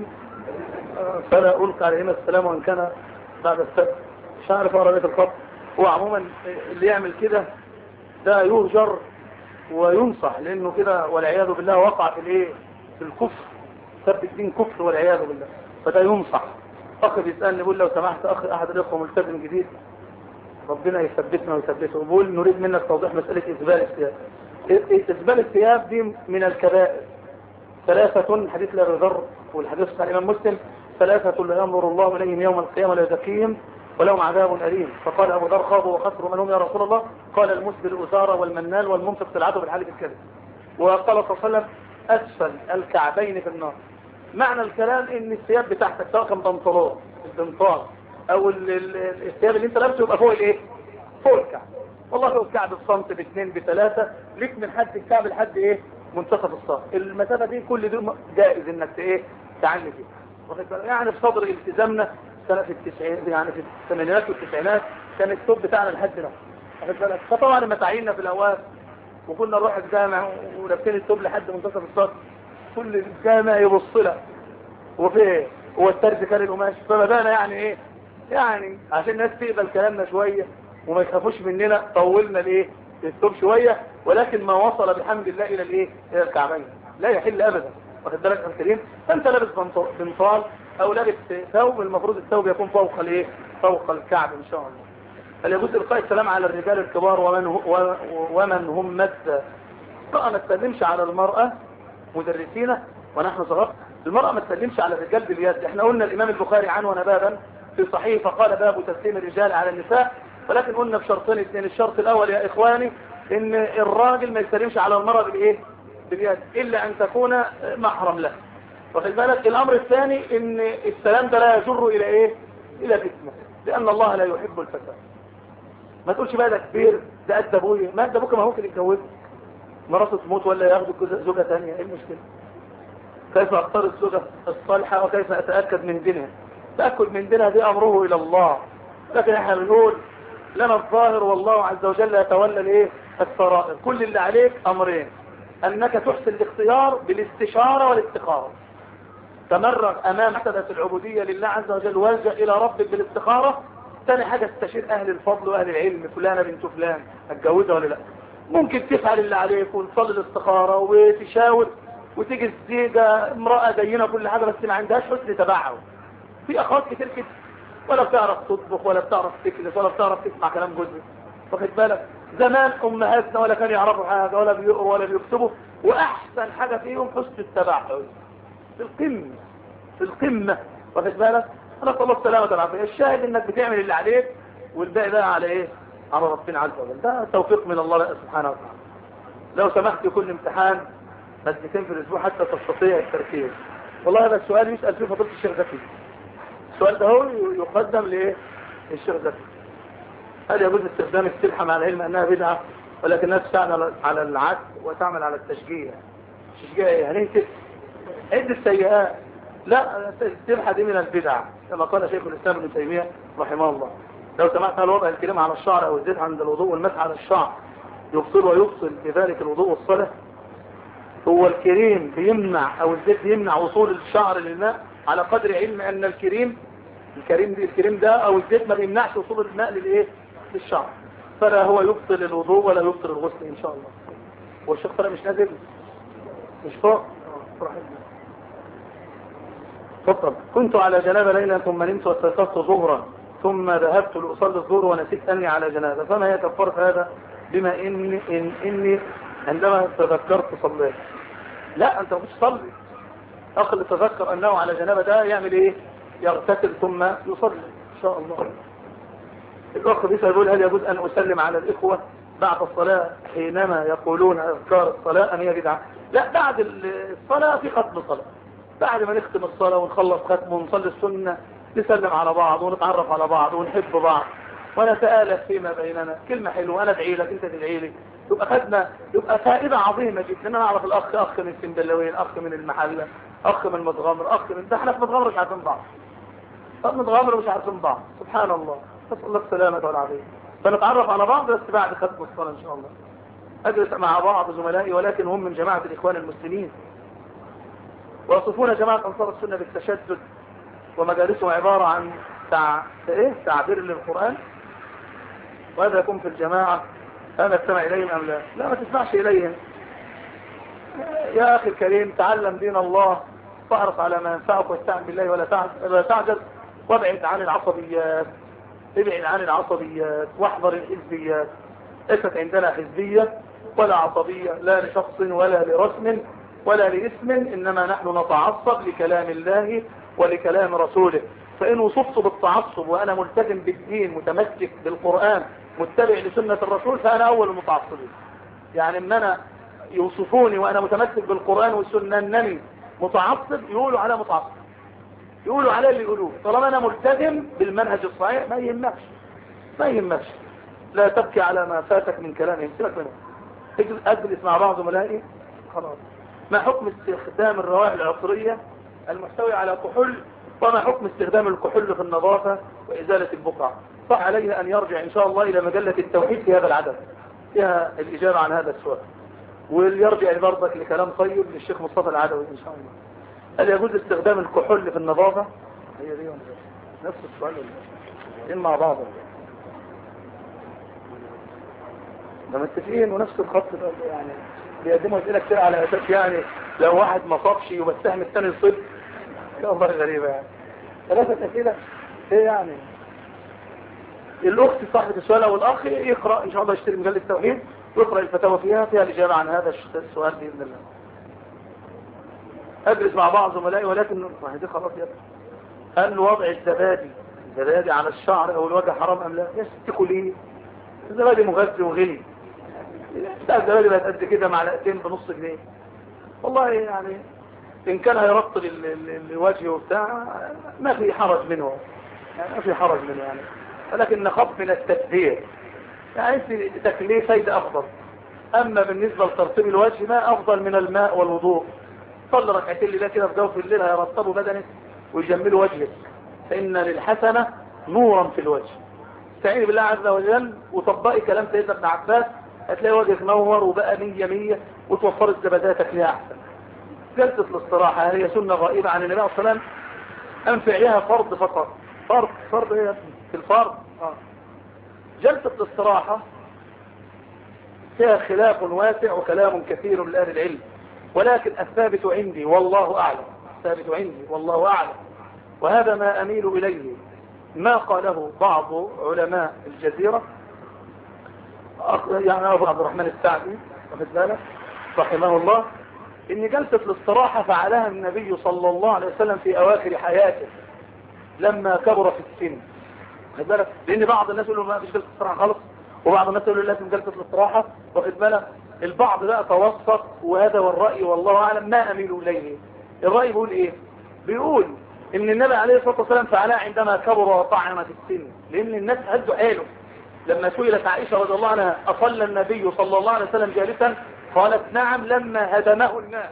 فلا ألقى عليهما السلام وإن كان بعد السبت مش عارف أقرأ بيت الخط هو عموما اللي يعمل كده ده يهجر وينصح لانه كده والعياذ بالله وقع في الايه في الكفر سب الدين كفر والعياذ بالله فده ينصح اخ بيسالني بيقول لو سمحت اخ احد الاخوه ملتزم جديد ربنا يثبتنا ويثبته وبقول نريد منك توضيح مساله اسبال الثياب اسبال الثياب دي من الكبائر ثلاثة حديث لا ذر والحديث بتاع الامام مسلم ثلاثة لا ينظر الله اليهم يوم القيامة لا يزكيهم ولهم عذاب أليم فقال أبو ذر خابوا وخسروا من هم يا رسول الله قال المسبل الأسارة والمنال والمنفق سلعته بالحالة الكذب وقال صلى الله عليه وسلم أسفل الكعبين في النار معنى الكلام ان الثياب بتاعتك سواء كان بنطلون البنطال او الثياب اللي انت لابسه يبقى فوق الايه فوق الكعب والله فوق الكعب بسنت باثنين بثلاثة ليك من حد الكعب لحد ايه منتصف الصف المسافة دي كل دي جائز انك ايه تعلي فيها يعني في صدر التزامنا سنة في التسعين يعني في الثمانينات والتسعينات كان التوب بتاعنا لحد ده فطبعا لما تعيننا في الاوقات وكنا نروح الجامع ولابسين التوب لحد منتصف الصف كل الجامع يبص لها وفي ايه هو الترز كان القماش فبدانا يعني ايه يعني عشان الناس تقبل كلامنا شوية وما يخافوش مننا طولنا الايه التوب شوية ولكن ما وصل بحمد الله الى الايه الى الكعبين لا يحل ابدا واخد بالك يا الكريم فانت لابس بنطال او لابس ثوب المفروض الثوب يكون فوق الايه فوق الكعب ان شاء الله فليجوز القاء السلام على الرجال الكبار ومن هو ومن هم مس المرأة ما تسلمش على المرأة مدرسين ونحن صغار المرأة ما تسلمش على الرجال باليد احنا قلنا الامام البخاري عنوان بابا في صحيح فقال باب تسليم الرجال على النساء ولكن قلنا بشرطين اثنين الشرط الاول يا اخواني ان الراجل ما يسلمش على المرأة بالايه باليد الا ان تكون محرم له واخد بالك الامر الثاني ان السلام ده لا يجر الى ايه الى فتنه لان الله لا يحب الفساد ما تقولش بقى ده كبير ده قد ابويا ما قد ابوك ما ممكن يتجوزك مراته تموت ولا ياخد زوجه ثانيه ايه المشكله كيف اختار الزوجه الصالحه وكيف اتاكد من دينها تاكد من دينها دي امره الى الله لكن احنا بنقول لنا الظاهر والله عز وجل يتولى الايه السرائر كل اللي عليك امرين انك تحسن الاختيار بالاستشاره والاستخاره تمرغ امام حسنة العبودية لله عز وجل والجأ الى ربك بالاستخارة ثاني حاجة استشير اهل الفضل واهل العلم فلانة بنت فلان هتجوزها ولا لا ممكن تفعل اللي عليك وتصلي الاستخارة وتشاور وتيجي الزيجة امرأة زينا كل حاجة بس ما عندهاش حسن تبعها في اخوات كتير كده ولا بتعرف تطبخ ولا بتعرف تكنس ولا بتعرف تسمع كلام جوزك واخد بالك زمان امهاتنا ولا كانوا يعرفوا حاجة ولا بيقروا ولا بيكتبوا واحسن حاجة فيهم حسن التبعها في القمة في القمة واخد بالك انا طلب السلامة والعافية الشاهد انك بتعمل اللي عليك والباقي بقى على ايه على ربنا عز وجل ده توفيق من الله سبحانه وتعالى لو سمحت يكون امتحان مادتين في الاسبوع حتى تستطيع التركيز والله هذا السؤال يسأل فيه فضيلة الشيخ زكي السؤال ده هو يقدم لايه الشيخ زكي هل يجوز استخدام السلحة مع العلم انها بدعة ولكنها تستعمل على العدل وتعمل على التشجيع التشجيع ايه يعني ايه عد السيئات لا السبحة دي من البدع كما قال شيخ الإسلام ابن تيمية رحمه الله لو سمعت هل وضع الكلام على الشعر أو الزيت عند الوضوء والمسح على الشعر يفصل ويفصل بذلك الوضوء والصلاة هو الكريم بيمنع أو الزيت بيمنع وصول الشعر للماء على قدر علم أن الكريم الكريم دي الكريم ده أو الزيت ما بيمنعش وصول الماء للإيه للشعر فلا هو يبطل الوضوء ولا يبطل الغسل إن شاء الله والشيخ طلع مش نازل مش فوق تفضل كنت على جنابة ليلة ثم نمت واستيقظت ظهرا ثم ذهبت لأصلي الظهر ونسيت أني على جنابة فما هي كفارة هذا بما إني, إن إني عندما تذكرت صليت لا أنت مش تصلي أخ اللي تذكر أنه على جنابة ده يعمل إيه يغتسل ثم يصلي إن شاء الله الأخ بيسأل يقول هل يجوز أن أسلم على الإخوة بعد الصلاة حينما يقولون أذكار الصلاة أم هي بدعة لا بعد الصلاة في ختم الصلاة بعد ما نختم الصلاة ونخلص ختم ونصلي السنة نسلم على بعض ونتعرف على بعض ونحب بعض ونتآلف فيما بيننا كلمة حلوة أنا أدعي لك أنت تدعي لي يبقى خدنا يبقى فائدة عظيمة جدا أنا أعرف الأخ أخ من سندلوين أخ من المحلة أخ من متغامر أخ من ده احنا في متغامر مش عارفين بعض طب متغامر مش عارفين بعض سبحان الله نسأل الله السلامة والعافية فنتعرف على بعض بس بعد ختم الصلاة إن شاء الله أجلس مع بعض زملائي ولكن هم من جماعة الإخوان المسلمين ويصفون جماعة أنصار السنة بالتشدد ومجالسهم عبارة عن تع... إيه؟ تعبير للقرآن وهذا يكون في الجماعة أنا استمع إليهم أم لا لا ما تسمعش إليهم يا أخي الكريم تعلم دين الله فاحرص على ما ينفعك واستعن بالله ولا تعجز وابعد عن العصبيات ابعد عن العصبيات واحذر الحزبيات ليست عندنا حزبية ولا عصبية لا لشخص ولا لرسم ولا لاسم إنما نحن نتعصب لكلام الله ولكلام رسوله فإن وصفت بالتعصب وأنا ملتزم بالدين متمسك بالقرآن متبع لسنة الرسول فأنا أول المتعصبين يعني إن أنا يوصفوني وأنا متمسك بالقرآن والسنة أنني متعصب يقولوا على متعصب يقولوا على اللي يقولوه طالما أنا ملتزم بالمنهج الصحيح ما يهمكش ما يهمكش لا تبكي على ما فاتك من كلامهم سيبك منه أجلس مع بعض زملائي خلاص ما حكم استخدام الروائح العطرية المحتوية على كحول وما حكم استخدام الكحول في النظافة وإزالة البقع صح عليه أن يرجع إن شاء الله إلى مجلة التوحيد في هذا العدد فيها الإجابة عن هذا السؤال وليرجع برضك لكلام طيب للشيخ مصطفى العدوي إن شاء الله هل يجوز استخدام الكحول في النظافة هي دي نفس السؤال إن مع بعض ده متفقين ونفس الخط يعني بيقدموا اسئله كتير على اساس يعني لو واحد ما صابش يبقى السهم الثاني يصيب يا الله غريبه يعني ثلاثه اسئله ايه يعني الاخت صاحبه السؤال او الاخ يقرا ان شاء الله يشتري مجله التوحيد ويقرا الفتاوى فيها فيها الاجابه عن هذا السؤال باذن الله ادرس مع بعض زملائي ولكن دي خلاص يا هل وضع الزبادي الزبادي على الشعر او الوجه حرام ام لا يا ستي كليه الزبادي مغذي وغني لا الزبادي بقت قد كده معلقتين بنص جنيه والله يعني ان كان هيرطل الوجه وبتاع ما في حرج منه يعني ما في حرج منه يعني ولكن نخاف من التكبير يعني تكليف فايدة أفضل أما بالنسبة لترطيب الوجه ما أفضل من الماء والوضوء صلي ركعتين لله كده في جوف الليل هيرطبوا بدنك ويجملوا وجهك فإن للحسنة نورا في الوجه استعيني بالله عز وجل وطبقي كلام سيدنا ابن عباس هتلاقي وجهك نور وبقى مية مية وتوفرت زبداتك ليها أحسن جلسة الاستراحة هي سنة غائبة عن النبي صلى الله عليه وسلم أم فعلها فرض فقط فرض فرض هي في الفرض آه. جلسة الاستراحة فيها خلاف واسع وكلام كثير لأهل العلم ولكن الثابت عندي والله أعلم الثابت عندي والله أعلم وهذا ما أميل إليه ما قاله بعض علماء الجزيرة يعني أبو عبد الرحمن السعدي واخد بالك رحمه الله إن جلسة الاستراحة فعلها النبي صلى الله عليه وسلم في أواخر حياته لما كبر في السن واخد بالك لأن بعض الناس يقولوا ما فيش جلسة استراحة خالص وبعض الناس يقولوا لازم جلسة الاستراحة واخد بالك البعض بقى توسط وهذا هو الرأي والله أعلم ما أميل إليه الرأي بيقول إيه بيقول ان النبي عليه الصلاة والسلام فعلها عندما كبر وطعن في السن لان الناس هدوا حاله لما سئلت عائشة رضي الله عنها أصلى النبي صلى الله عليه وسلم جالسا قالت نعم لما هدمه الماء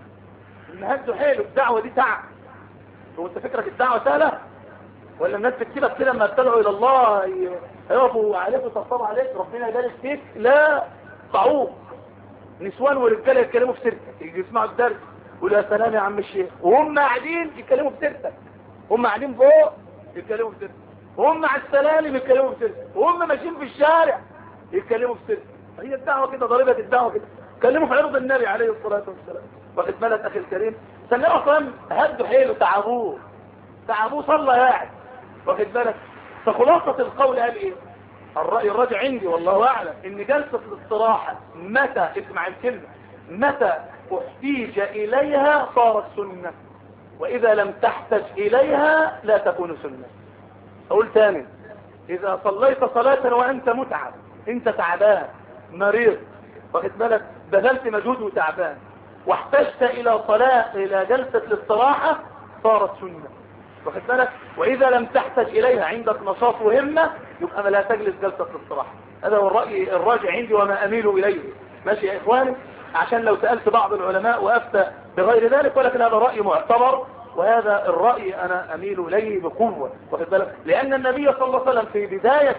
لما هدوا حاله الدعوة دي تعب هو انت فكرك الدعوة سهلة ولا الناس بتكتبك كده لما ابتدعوا الى الله يقفوا عليك ويطبطبوا عليك ربنا يبارك فيك لا صعوب نسوان ورجاله يتكلموا في سيرتك يجي يسمعوا الدرس يقولوا يا سلام يا عم الشيخ وهم قاعدين يتكلموا في سيرتك هم قاعدين فوق يتكلموا في سيرتك وهم على السلالم يتكلموا في سيرتك وهم ماشيين في الشارع يتكلموا في سيرتك هي الدعوه كده ضريبه الدعوه كده كلموا في عرض النبي عليه الصلاه والسلام واخد بالك اخي الكريم سلموا اصلا هدوا حيله تعبوه تعبوه صلى قاعد واخد بالك فخلاصه القول قال ايه الرأي الراجع عندي والله أعلم إن جلسة الاستراحة متى اسمع الكلمة متى احتيج إليها صارت سنة وإذا لم تحتج إليها لا تكون سنة أقول تاني إذا صليت صلاة وأنت متعب أنت تعبان مريض واخد بالك بذلت مجهود وتعبان واحتجت إلى صلاة إلى جلسة الاستراحة صارت سنة واخد بالك وإذا لم تحتج إليها عندك نشاط وهمة يبقى لا تجلس جلسة الاستراحة هذا هو الرأي الراجع عندي وما أميل إليه ماشي يا إخواني عشان لو سألت بعض العلماء وأفتى بغير ذلك ولكن هذا رأي معتبر وهذا الرأي أنا أميل إليه بقوة واخد بالك لأن النبي صلى الله عليه وسلم في بداية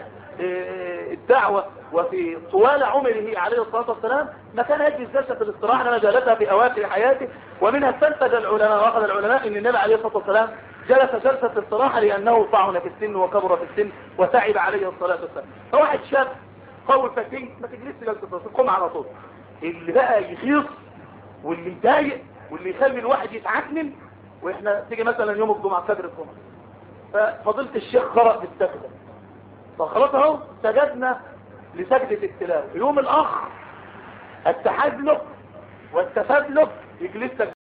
الدعوة وفي طوال عمره عليه الصلاة والسلام ما كان يجلس جلسة الاستراحة لما جلسها في أواخر حياته ومنها استنتج العلماء وأخذ العلماء أن النبي عليه الصلاة والسلام جلس جلسة الاستراحة لأنه طعن في السن وكبر في السن وتعب عليه الصلاة والسلام فواحد شاب قول فتين ما تجلسش جلسة الاستراحة قم على طول اللي بقى يخيص واللي يضايق واللي يخلي الواحد يتعكنن واحنا تيجي مثلا يوم الجمعة فجر الجمعة ففضلت الشيخ قرأ بالسجدة فخلاص اهو سجدنا لسجدة التلاوة يوم الاخ التحدلق والتفادلق يجلسك